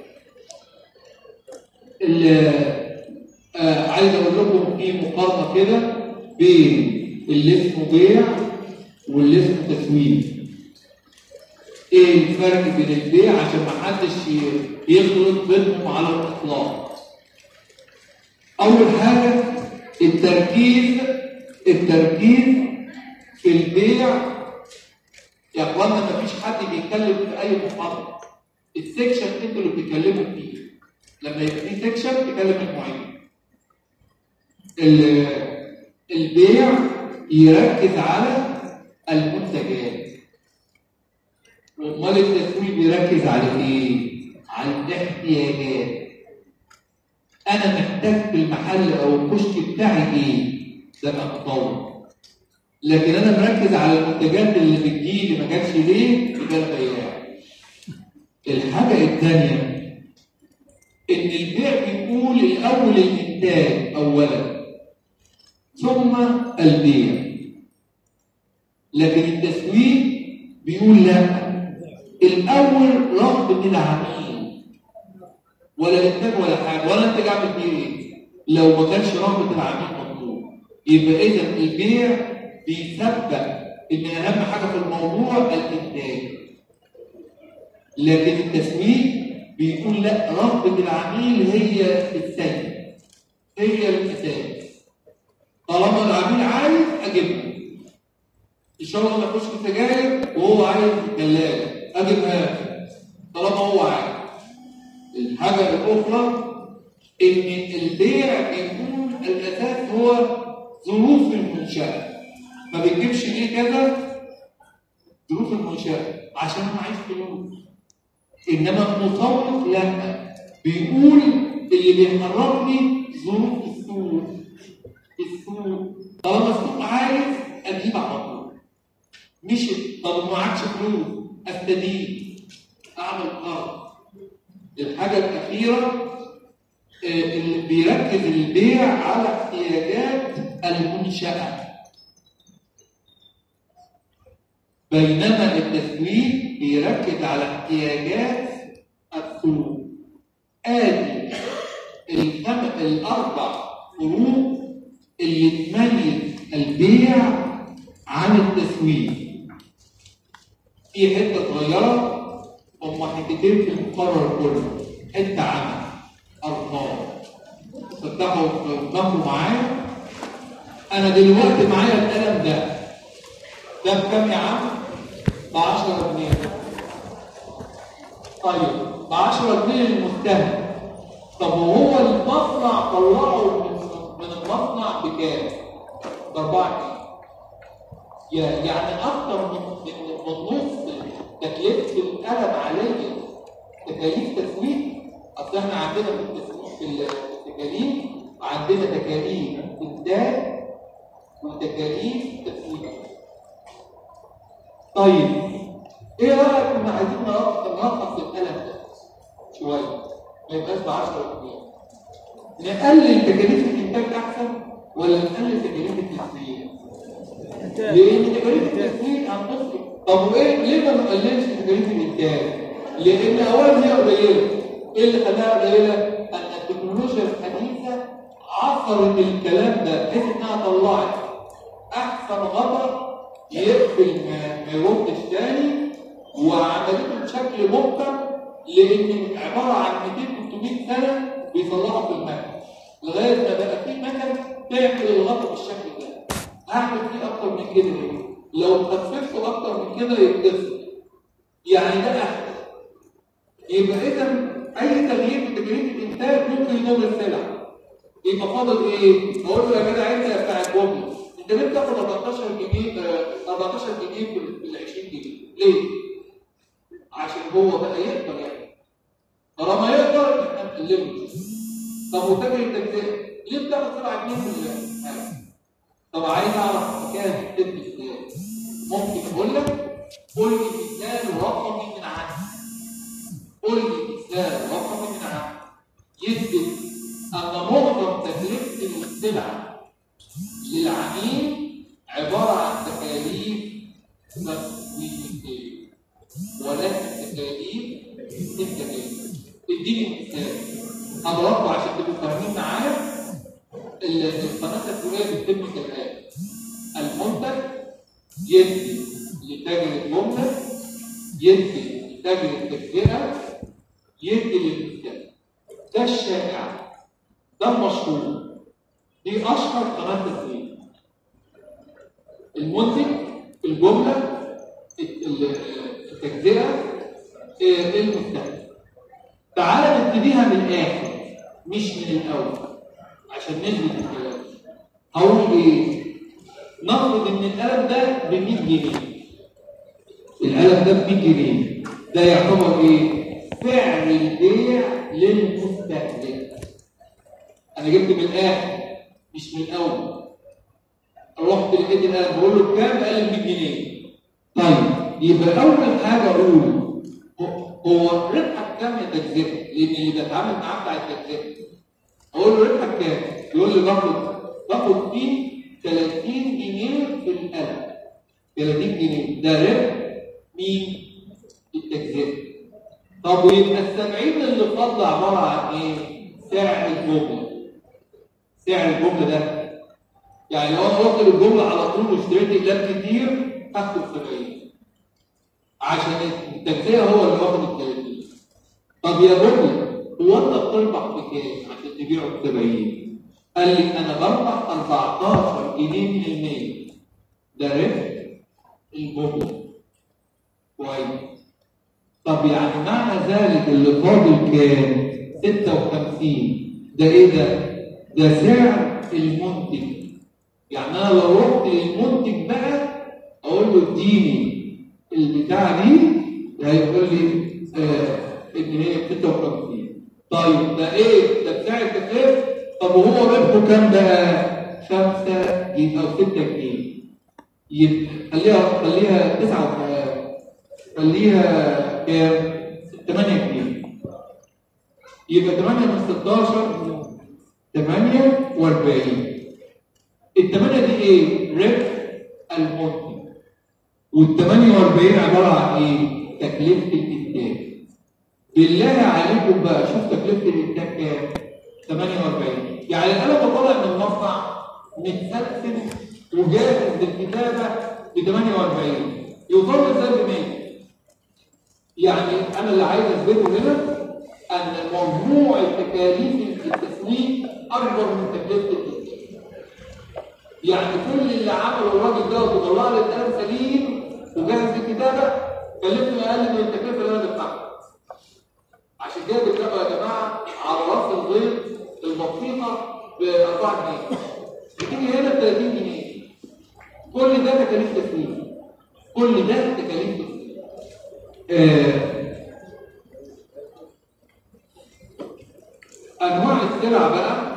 Speaker 1: آه عايز اقول لكم في مقارنه كده بين اللي اسمه بيع واللي اسمه تسويق ايه الفرق بين البيع عشان ما حدش ي- يخلط بينهم على الاطلاق اول حاجه التركيز التركيز في البيع يا اخوانا ما فيش حد بيتكلم في اي محاضره السكشن انتوا اللي بتتكلموا فيه لما يبقى في سكشن تكلم المعيد ال- البيع يركز على المنتجات امال التسويق بيركز على ايه؟ على الاحتياجات انا محتاج في المحل او الكشك بتاعي ايه؟ ده انا مطور لكن انا مركز على المنتجات اللي بتجيلي ما جاتش ليه؟ يبقى انا بياع الحاجه الثانيه ان البيع بيقول الاول الانتاج اولا ثم البيع لكن التسويق بيقول لا الاول رغبه العميل ولا انتاج ولا حاجه ولا انت اعمل فيه ايه لو ما كانش رغبه العميل مطلوب يبقى اذا البيع بيسبق ان اهم حاجه في الموضوع الانتاج لكن التسويق بيقول لا رغبة العميل هي السيد هي الأساس طالما العميل عايز أجيبها إن شاء الله ما يخش في سجاير وهو عايز ثلاجة أجيبها له. طالما هو عايز الحاجة الأخرى إن البيع بيكون الأساس هو ظروف المنشأة ما بتجيبش ليه كذا ظروف المنشأة عشان أنا عايز فلوس إنما المسوق لا بيقول اللي بيحركني ظروف السوق السوق طالما السوق عايز أجيب على طول مش طب ما معكش فلوس أستدين أعمل قرض الحاجة الأخيرة آه، اللي بيركز البيع على احتياجات المنشأة بينما التسويق بيركز على احتياجات السوق ادي الخم... الاربع فروق اللي تميز البيع عن التسويق في حته صغيره هم حتتين في المقرر كله حته عمل ارقام فتحوا دموا معايا انا دلوقتي معايا القلم ده ده بكام يا عم؟ ب 10 جنيه طيب ب 10 جنيه للمستهلك طب وهو المصنع طلعه من من المصنع بكام؟ ب 4 جنيه يا- يعني اكتر من من من نص تكلفه القلم عليا تكاليف تسويق اصل احنا عندنا في التسويق في التكاليف عندنا تكاليف انتاج وتكاليف تسويق طيب ايه رايك ان عايزين نرخص نرخص القلم ده شويه ما يبقاش ب 10 جنيه نقلل تكاليف الانتاج احسن ولا نقلل تكاليف التسويق؟ لان تكاليف التسويق هتفرق طب وايه ليه ما نقللش تكاليف الانتاج؟ لان اولا هي قليله ايه اللي خلاها قليله؟ ان التكنولوجيا الحديثه عصرت الكلام ده بحيث انها طلعت احسن غطا يقبل ما ما يردش تاني وعملته بشكل محكم لان عباره عن 200 300 سنه بيصلحوا في المكن لغايه ما بقى في مكن تعمل الغطا بالشكل ده هعمل فيه اكتر من كده ليه؟ لو خففته اكتر من كده يتكسر يعني ده احسن يبقى اذا اي تغيير في تكاليف الانتاج ممكن يضر السلع يبقى فاضل ايه؟ اقول له يا جدع انت بتاع الجمله انت ليه بتاخد 14 جنيه آه، 14 جنيه في ال 20 جنيه؟ ليه؟ عشان هو بقى يقدر يعني طالما يقدر احنا نقلله طب وتاجر التجزئه ليه بتاخد 7 جنيه في الحاجه؟ طب عايز اعرف كام تدي ازاي؟ ممكن اقول لك قول لي مثال رقمي من عندك قول لي مثال رقمي من عندك يثبت ان معظم تكلفه السلعه للعميل عباره عن تكاليف تسويقيه ولكن تكاليف التكاليف اديني مثال هضربه عشان تبقوا فاهمين معايا ال- القناه التسويقيه بتتم كالاتي المنتج يدي لتاجر الجمله يدي لتاجر التجزئه يدي للمستهلك ده الشائع ده المشهور دي اشهر قناه تسويق المنتج الجمله ال- ال- التجزئه آه، المستهلك تعال نبتديها من الاخر مش من الاول عشان نثبت الكلام هقول ايه نفرض ان القلم ده ب 100 جنيه القلم ده ب 100 جنيه ده يعتبر ايه سعر البيع للمستهلك انا جبت من الاخر مش من الاول رحت لقيت القلم بقول له بكام قال لي 100 جنيه طيب يبقى اول حاجه اقول هو- هو ربحك كام يا تجزئه لان اللي بتعامل معاه بتاع التجزئه اقول له ربحك كام يقول لي باخد باخد فيه 30 جنيه في القلم 30 جنيه ده ربح مين التجزئه طب ويبقى ال 70 اللي فاضل عباره عن ايه سعر الجمله سعر الجمله ده يعني لو انا واخد الجمله على طول واشتريت اقلام كتير هاخد 70 عشان التجزئه هو اللي واخد ال 30 طب يا بني هو انت بتربح بكام عشان تبيعه ب 70 قال لي انا بربح 14 جنيه من المية ده ربح البطل كويس طب يعني معنى ذلك اللي فاضل كام 56 ده ايه ده ده سعر المنتج يعني انا لو رحت للمنتج بقى اقول له اديني البتاع دي هيقول لي آه ان هي 56 طيب ده ايه ده بتاع التكليف طب وهو ربحه كام بقى 5 جنيه او 6 جنيه يبقى خليها خليها 9 خليها كام 8 جنيه يبقى 8 من 16 48 الثمانية دي ايه؟ ربح المنتج وال 48 عبارة عن ايه؟ تكلفة الإنتاج بالله عليكم بقى شوف تكلفة الإنتاج كام؟ 48 يعني أنا بطلع من المصنع متسلسل وجاهز للكتابة ب 48 يوصل ازاي ب 100 يعني أنا اللي عايز أثبته هنا أن مجموع تكاليف التسويق أكبر من تكلفة الإنتاج يعني كل اللي عمله الراجل ده وطلع لي الكلام سليم وجاهز للكتابه كلفني اقل من التكلفه اللي انا بدفعها. عشان كده بتلاقوا يا جماعه على راس البيض البسيطه ب 4 جنيه. بتيجي هنا ب 30 جنيه. كل ده تكاليف تسليم. كل ده تكاليف تسليم. آه انواع السلع بقى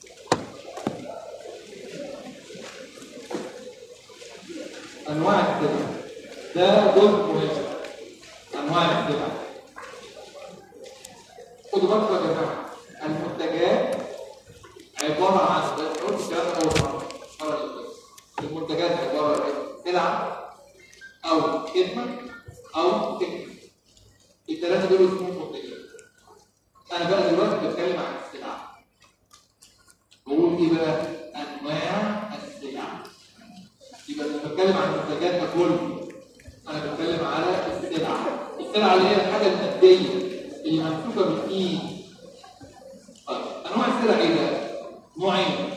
Speaker 1: انواع السلع ده جزء مهم انواع السلع خدوا بالكم يا جماعه المنتجات عباره عن قلت الكلام ده اول مره المره اللي فاتت المنتجات عباره عن سلعه او خدمه او فكره الثلاثه دول اسمهم منتجات انا بقى دلوقتي بتكلم عن السلع بقول ايه بقى انواع السلع يبقى لما بتكلم عن المنتجات ككل انا بتكلم على السلعه السلعه اللي هي الحاجه الماديه اللي ممسوكه بالايد طيب انواع السلع ايه بقى؟ نوعين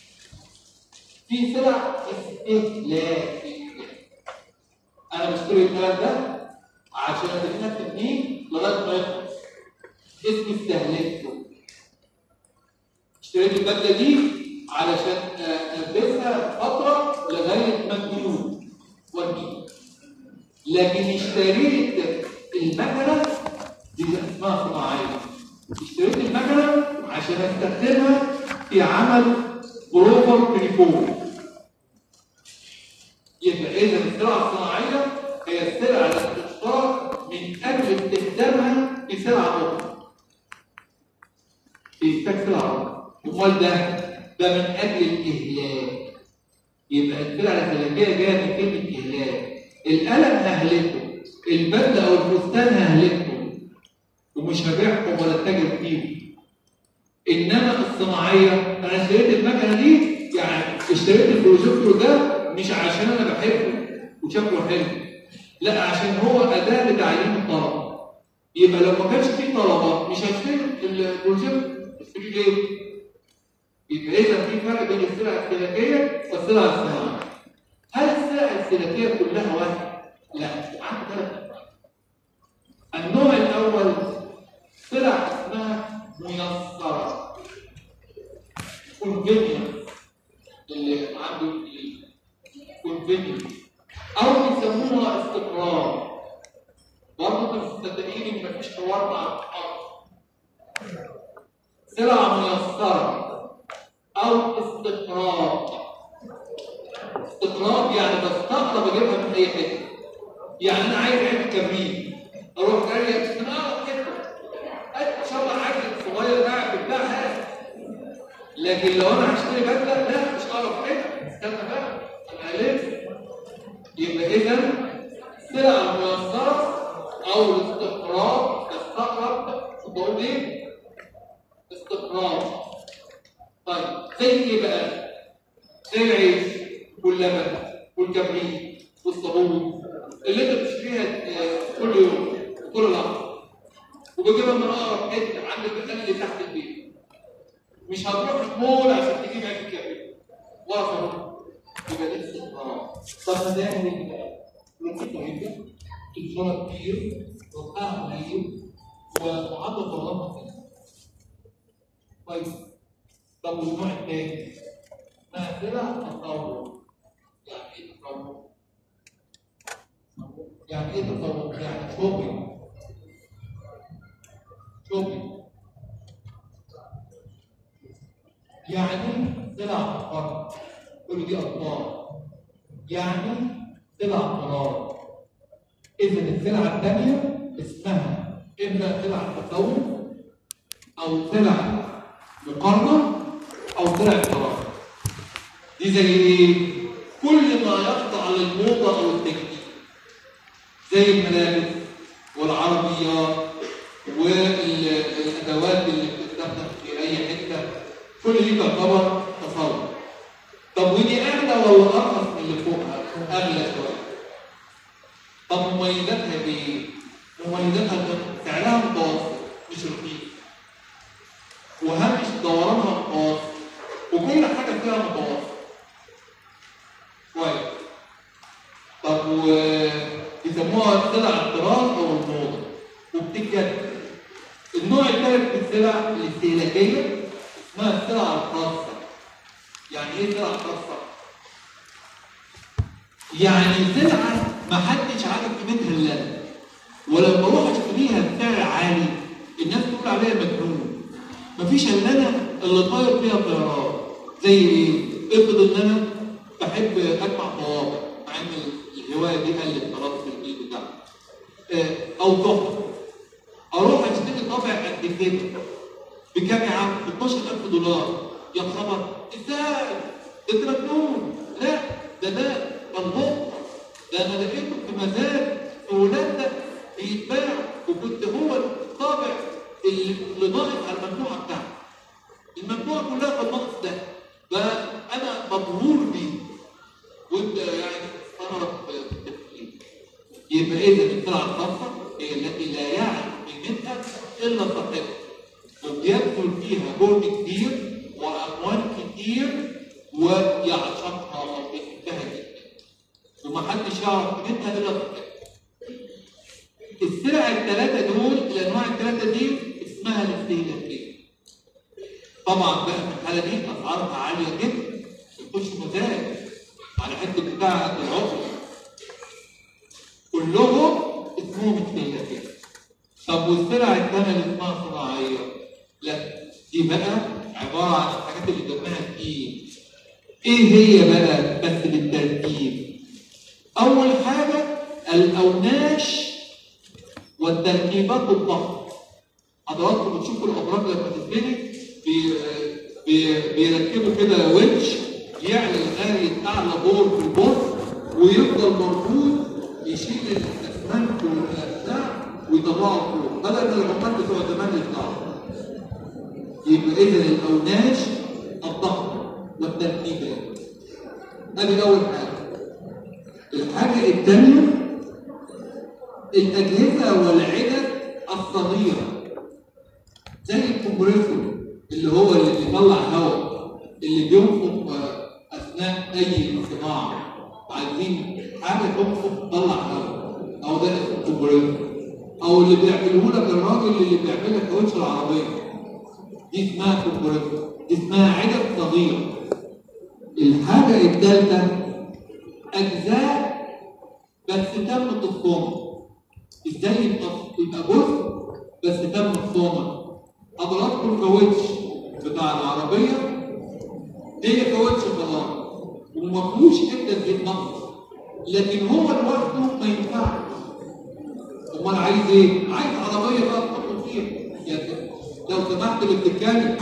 Speaker 1: في سلع استهلاكيه انا بشتري الكلام ده عشان ادينا تبنيه لغايه ما يخلص اسمه استهلكته اشتريت البدله دي علشان البسها فتره لغايه ما تجنون وارميها لكن اشتريت المكنه دي اسمها صناعيه اشتريت المكنه عشان استخدمها في عمل بروفر تليفون يبقى اذا السلعه الصناعيه هي السلعه التي تختار من اجل استخدامها في سلعه اخرى بيستك سلعه امال ده ده من اجل الاهلاك يبقى السلعه الاستهلاكيه جايه من كلمه اهلاك القلم ههلكه البدله او الفستان ههلكه ومش هبيعهم ولا اتاجر فيهم انما الصناعيه انا اشتريت المكنه دي يعني اشتريت البروجيكتور ده مش عشان انا بحبه وشكله حلو لا عشان هو اداه لتعليم الطلبه يبقى لو ما كانش فيه طلبه مش هشتري البروجيكتور اشتري ليه؟ يبقى اذا في فرق بين السلع الاستهلاكيه والسلع الصناعيه. هل السلع الاستهلاكيه كلها واحد؟ لا، عندي ثلاث انواع. النوع الاول سلع اسمها ميسره. كونفينينس اللي عنده كونفينينس او بيسموها استقرار. برضه انتوا مصدقين ان مفيش حوار مع الحق. سلع ميسره او استقراض استقراض يعني بستقرب اجيبها من اي حته يعني انا عايز علبه كبريت اروح جاي اه كده ان شاء الله عجل صغير قاعد بتاعها لكن لو انا هشتري بدله لا مش هعرف كده استنى بقى انا الف يبقى اذا سلع ميسره او الاستقراض تستقرب تقول ايه؟ استقراض طيب زي ايه بقى؟ زي العيش واللبن والكبريت والصابون اللي انت بتشتريها كل يوم كل لحظه وبجيبها من اقرب حته عند المكان اللي تحت البيت مش هتروح المول عشان تجيب علبه كبريت واقف اهو يبقى ده استقرار طب ما ده يعني كده ممكن تعمل تتفرج كتير وقعها قليل ومعدل ضربها كده كويس طب والنوع الثاني ما طلع تطور يعني ايه تطور؟ يعني ايه تطور؟ يعني شوبينج شوبينج يعني طلع فرق كل دي اطوار يعني طلع قرار اذا السلعه الثانيه اسمها اما طلع تطور او طلع مقارنه او طلع قرار دي زي ايه؟ كل ما يخضع للموضه او التجديد زي الملابس والعربيات والادوات اللي بتستخدم في اي حته كل دي تعتبر تصور طب ودي اغلى ولا ارخص من اللي فوقها؟ اغلى شويه طب مميزاتها ايه؟ مميزاتها ان سعرها متوسط مش رخيص وهامش دورانها متوسط وكل حاجه فيها متوسط كويس طب ويسموها سلع الطراز او الموضه وبتتجدد النوع الثالث من السلع الاستهلاكيه اسمها السلع الخاصه يعني ايه سلع خاصه؟ يعني سلعه ما حدش عارف قيمتها الا انا ولما اروح اشتريها بسعر عالي الناس تقول عليها مجنون مفيش الا انا اللي طاير فيها طيران زي ايه؟ افرض ان انا بحب اجمع طوابع مع ان الهوايه دي قلت خلاص في الجيل بتاعنا آه، او تحفه اروح اشتري طابع قد كده بكام يا عم؟ ب 12000 دولار يا خبر ازاي؟ ده انت مجنون لا ده ده ملغوط ده انا لقيته في مزاد في هولندا بيتباع وكنت هو الطابع اللي اللي ناقص على المجموعه بتاعتي المجموعه كلها في النقص ده فانا مبهور بيه وانت يعني استغرب بالتفكير يبقى اذا السلعه الخاصه هي التي لا يعرف قيمتها الا صاحبها وبيبذل فيها جهد كبير واموال كتير ويعشقها او بيحبها جدا ومحدش يعرف قيمتها الا صاحبها السلع الثلاثه دول الانواع الثلاثه دي اسمها الاستهلاكيه طبعا بقى في الحاله دي اسعارها عاليه جدا تخش مزاج على حته بتاع العقل كلهم اسمهم استهلاكيه طب والسلع الثانيه اللي اسمها صناعيه لا دي بقى عباره عن الحاجات اللي دمها تقيل ايه هي بقى بس بالترتيب اول حاجه الاوناش والتركيبات الضخمه حضراتكم بتشوفوا الابراج لما تتبني بي بي بيركبوا كده ونش يعلى لغايه اعلى دور في البر ويفضل مربوط يشيل الاسمنت والبتاع ويطلعه فوق بدل ما العمال بتوع زمان يطلعوا يبقى اذا الاوناش الضخمه والتركيبات ادي اول حاجه الحاجه الثانيه الاجهزه والعدد الصغيره زي الكمبريسور اللي هو اللي بيطلع هواء اللي بينفخ آه، اثناء اي صناعه عايزين حاجه تنفخ تطلع هواء او ده اسمه كمبريسور او اللي بيعمله لك الراجل اللي بيعمل لك كاوتش العربيه دي اسمها كمبريسور دي اسمها عدد صغيره الحاجه الثالثه اجزاء بس تم تصميمها ازاي يبقى يبقى جزء بس تم تصميمها حضراتكم الكاوتش بتاع العربيه هي كاوتش خلاص وما فيهوش حته زيت نقص لكن هو لوحده ما ينفعش امال عايز ايه؟ عايز عربيه بقى تحط فيها يعني لو سمحت اللي بتتكلم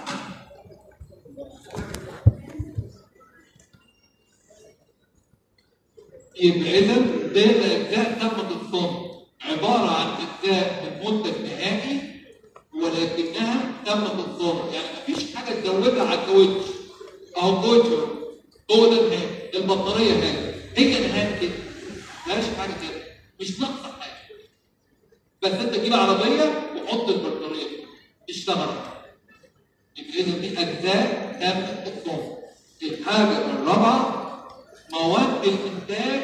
Speaker 1: يبقى اذا ده الاجزاء تم تصميمها عباره عن اجزاء من منتج نهائي ولكنها تم تصميمها يعني مفيش حاجه تزودها على الكاوتش اهو الكاوتش هو ده النهايه البطاريه هاي هي نهايه كده مفيهاش حاجه كده مش ناقصه حاجه بس انت تجيب عربيه وحط البطاريه تشتغل يبقى اذا دي اجزاء تم الصنع الحاجه الرابعه مواد الانتاج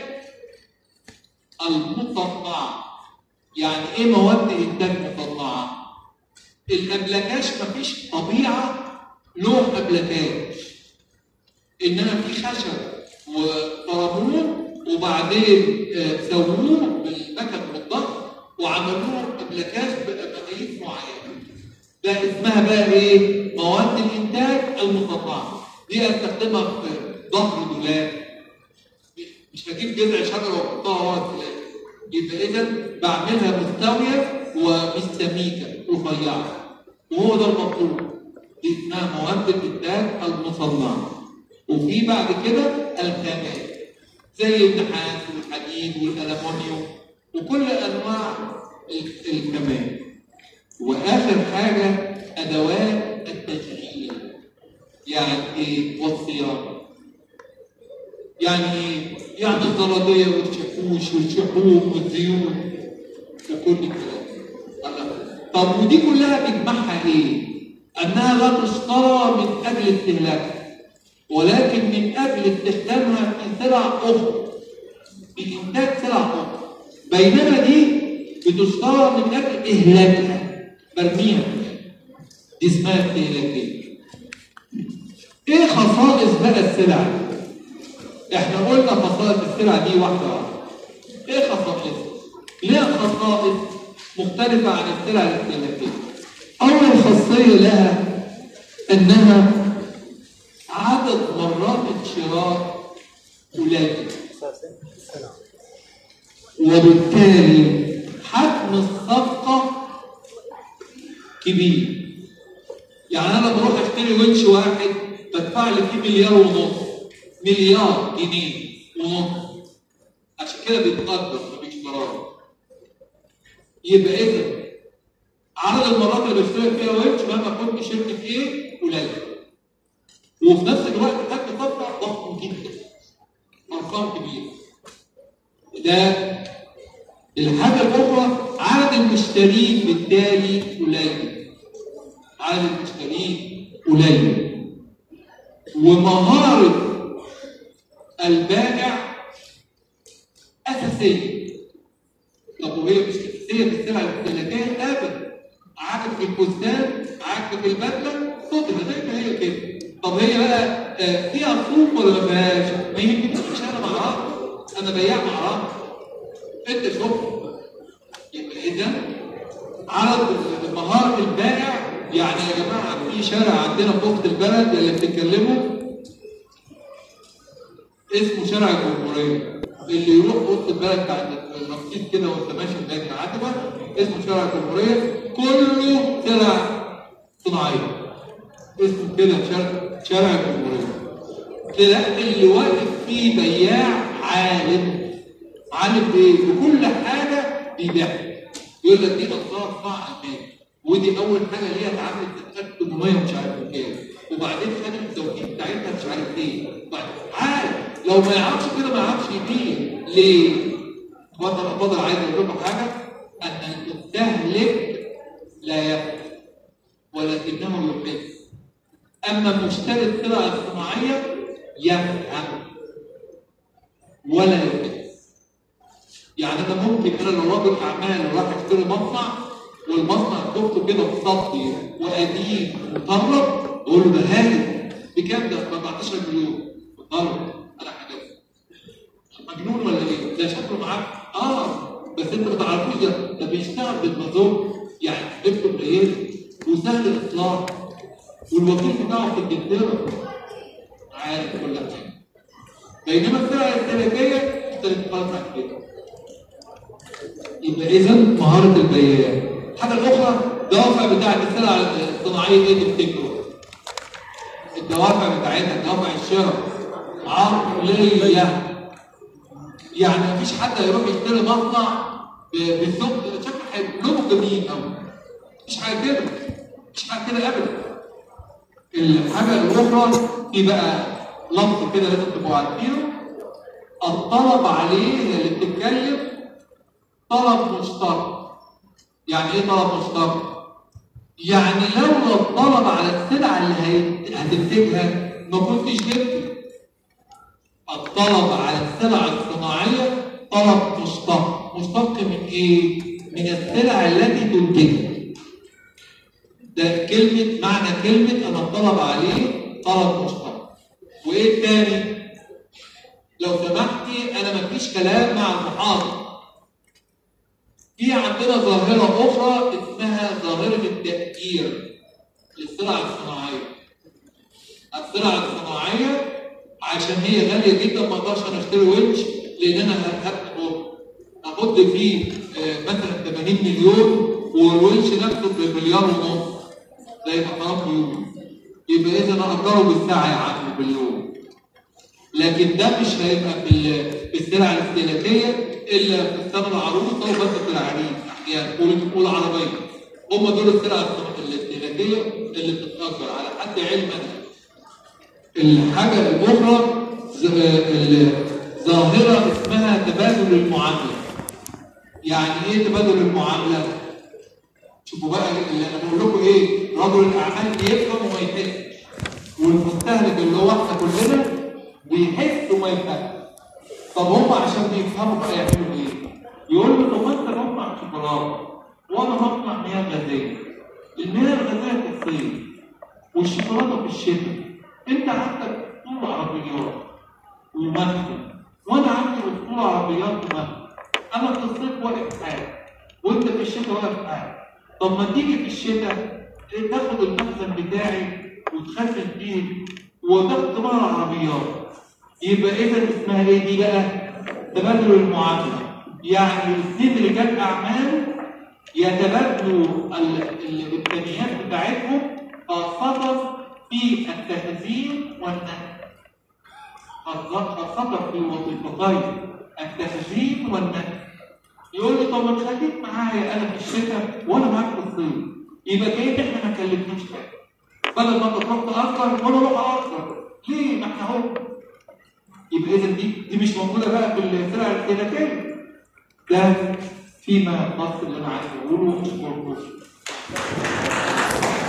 Speaker 1: المصنعه يعني ايه مواد انتاج مصنعه الابلكاش مفيش طبيعه له ابلكاش انما في خشب وطربوه وبعدين آه، سووه بالمكن والضغط وعملوه ابلكاش بمقاييس معينه ده اسمها بقى ايه؟ مواد الانتاج المصنعه دي استخدمها في ظهر دولاب مش هجيب جذع شجره واحطها ورا الدولاب يبقى اذا بعملها مستويه ومش سميكه رفيعه وهو ده المطلوب دي اسمها مواد الانتاج المصنعه وفي بعد كده الخامات زي النحاس والحديد والالومنيوم وكل انواع ال- الخامات واخر حاجه ادوات التشغيل يعني ايه والصيانه يعني ايه يعني الزراديه والشاكوش والشحوم والزيوت وكل الكلام الله. طب ودي كلها بيجمعها ايه انها لا تشترى من اجل استهلاكها ولكن من اجل استخدامها في سلع اخرى في انتاج سلع اخرى بينما دي بتشترى من اجل اهلاكها برميها دي اسمها استهلاكيه ايه خصائص بقى السلع دي؟ احنا قلنا خصائص السلع دي واحده واحده ايه خصائصها ليها خصائص مختلفه عن السلع الاستهلاكيه اول خاصيه لها انها عدد مرات الشراء قليل وبالتالي حجم الصفقة كبير يعني أنا بروح أشتري ونش واحد بدفع لي فيه مليار ونص مليار جنيه ونص عشان كده بيتقدر ما بيشتراش يبقى إذا عدد المرات اللي بشتري فيها ونش مهما كنت شركة إيه قليل وفي نفس الوقت حجم صفقة ضخم جدا أرقام كبيرة ده الحاجة الأخرى عدد المشترين بالتالي قليل عدد المشترين قليل ومهارة البائع أساسية طب وهي مش أساسية في السلع الاستهلاكية أبدا عاجبك الفستان عاجبك البدلة خدها زي ما هي كده طب هي بقى آه، فيها سوق ولا ما فيهاش؟ ما يهمنيش انا ما اعرفش انا بياع ما اعرفش انت شوف يبقى اذا عرض مهارة البائع يعني يا جماعة في شارع عندنا في وسط البلد اللي بتتكلموا اسمه شارع الجمهورية اللي يروح وسط البلد بتاع الرصيد كده وانت ماشي هناك عتبة اسمه شارع الجمهورية كله سلع صناعية اسمه كده شارع شارع الجمهورية تلاقي اللي واقف فيه بياع عالم عالم ايه؟ بكل حاجة بيبيعها يقول لك دي أسعار صناعة ألماني ودي أول حاجة ليها اتعملت سنة 800 ومش عارف كام وبعدين خدت التوكيل بتاعتها مش عارف ايه وبعدين عارف لو ما يعرفش كده ما يعرفش يبيع ليه؟ اتفضل اتفضل عايز اقول لكم حاجة أن المستهلك لا يفهم ولكنه يحب أما مشتري السلع الصناعية يفهم ولا يحب يعني أنا ممكن أنا لو راجل أعمال راح أشتري مصنع والمصنع شفته كده مصطي وقديم ومطرب أقول له ده هايل بكام ده؟ ب 14 مليون مطرب أنا حاجات مجنون ولا إيه؟ ده شكله معاك آه بس أنت ما تعرفوش ده ده بيشتغل بالمازوت يعني تكتب قليله وسهل الإطلاق والوكيل بتاعه في انجلترا عارف كل حاجه بينما السلع الاستهلاكيه مختلفه خالص عن كده يبقى اذا مهاره البياع الحاجه الاخرى الدوافع بتاعت السلع الصناعيه ايه تفتكروا الدوافع بتاعتها دوافع الشراء عقليه يعني مفيش حد هيروح يشتري مصنع ب- بالسوق شكله حلو لونه جميل قوي مش حاجه كده مش حاجه كده ابدا الحاجة الأخرى في بقى لفظ كده لازم تبقوا عارفينه الطلب عليه هي اللي بتتكلم طلب مشترك يعني ايه طلب مشتق؟ يعني لولا الطلب على السلعه اللي هي- هتنتجها ما كنتش جبت الطلب على السلع الصناعيه طلب مشتق مشتق من ايه؟ من السلع التي تنتجها ده كلمة معنى كلمة أنا الطلب عليه طلب مشتق. وإيه التاني؟ لو سمحتي أنا مفيش كلام مع المحاضر. في عندنا ظاهرة أخرى اسمها ظاهرة التأجير للسلع الصناعية. السلع الصناعية عشان هي غالية جدا ما اقدرش انا اشتري ونش لان انا هبقى احط فيه آه، مثلا 80 مليون والونش نفسه بمليار ونص زي ما حضرتك بيقول يبقى اذا انا اجره بالساعه يا عم باليوم لكن ده مش هيبقى في ال- في السلع الاستهلاكيه الا في السنه العروسه وبس في العريس احيانا قول قول عربيه هم دول السلع الاستهلاكيه اللي بتتاجر على حد علم انا الحاجة الأخرى ز- ال- ظاهرة اسمها تبادل المعاملة. يعني إيه تبادل المعاملة؟ شوفوا بقى اللي أنا بقول لكم إيه؟ رجل الأعمال بيفهم وما يحسش. والمستهلك اللي هو إحنا كلنا بيحس وما يفهمش. طب هم عشان بيفهموا بقى يعملوا إيه؟ يقول له طب أنت مصنع شوكولاتة وأنا مصنع مياه غازية. المياه الغازية في الصيف والشوكولاته في الشتاء انت عندك اسطول عربيات ومثل وانا عندي اسطول عربيات ومثل انا في الصيف واقف حالي وانت في الشتاء واقف حالي طب ما تيجي في الشتاء تاخد المخزن بتاعي وتخزن فيه وتاخد ثمن العربيات يبقى اذا اسمها ايه دي بقى؟ تبادل المعامله يعني الاثنين رجال اعمال يتبادلوا ال- ال- الامكانيات بتاعتهم خاصة في التخزين والنقل. خاصة خاصة في الوظيفتين التخزين والنقل. يقول لي طب ما تخليك معايا انا في الشتاء وانا معاك في الصيف. يبقى كأن احنا ما كلمناش حاجة. بدل ما انت تروح تأثر وانا اروح أأثر. ليه؟ ما احنا اهو. يبقى اذا دي دي مش موجودة بقى في السلع الاستهلاكية. ده فيما يخص اللي انا عايز اقوله اشكركم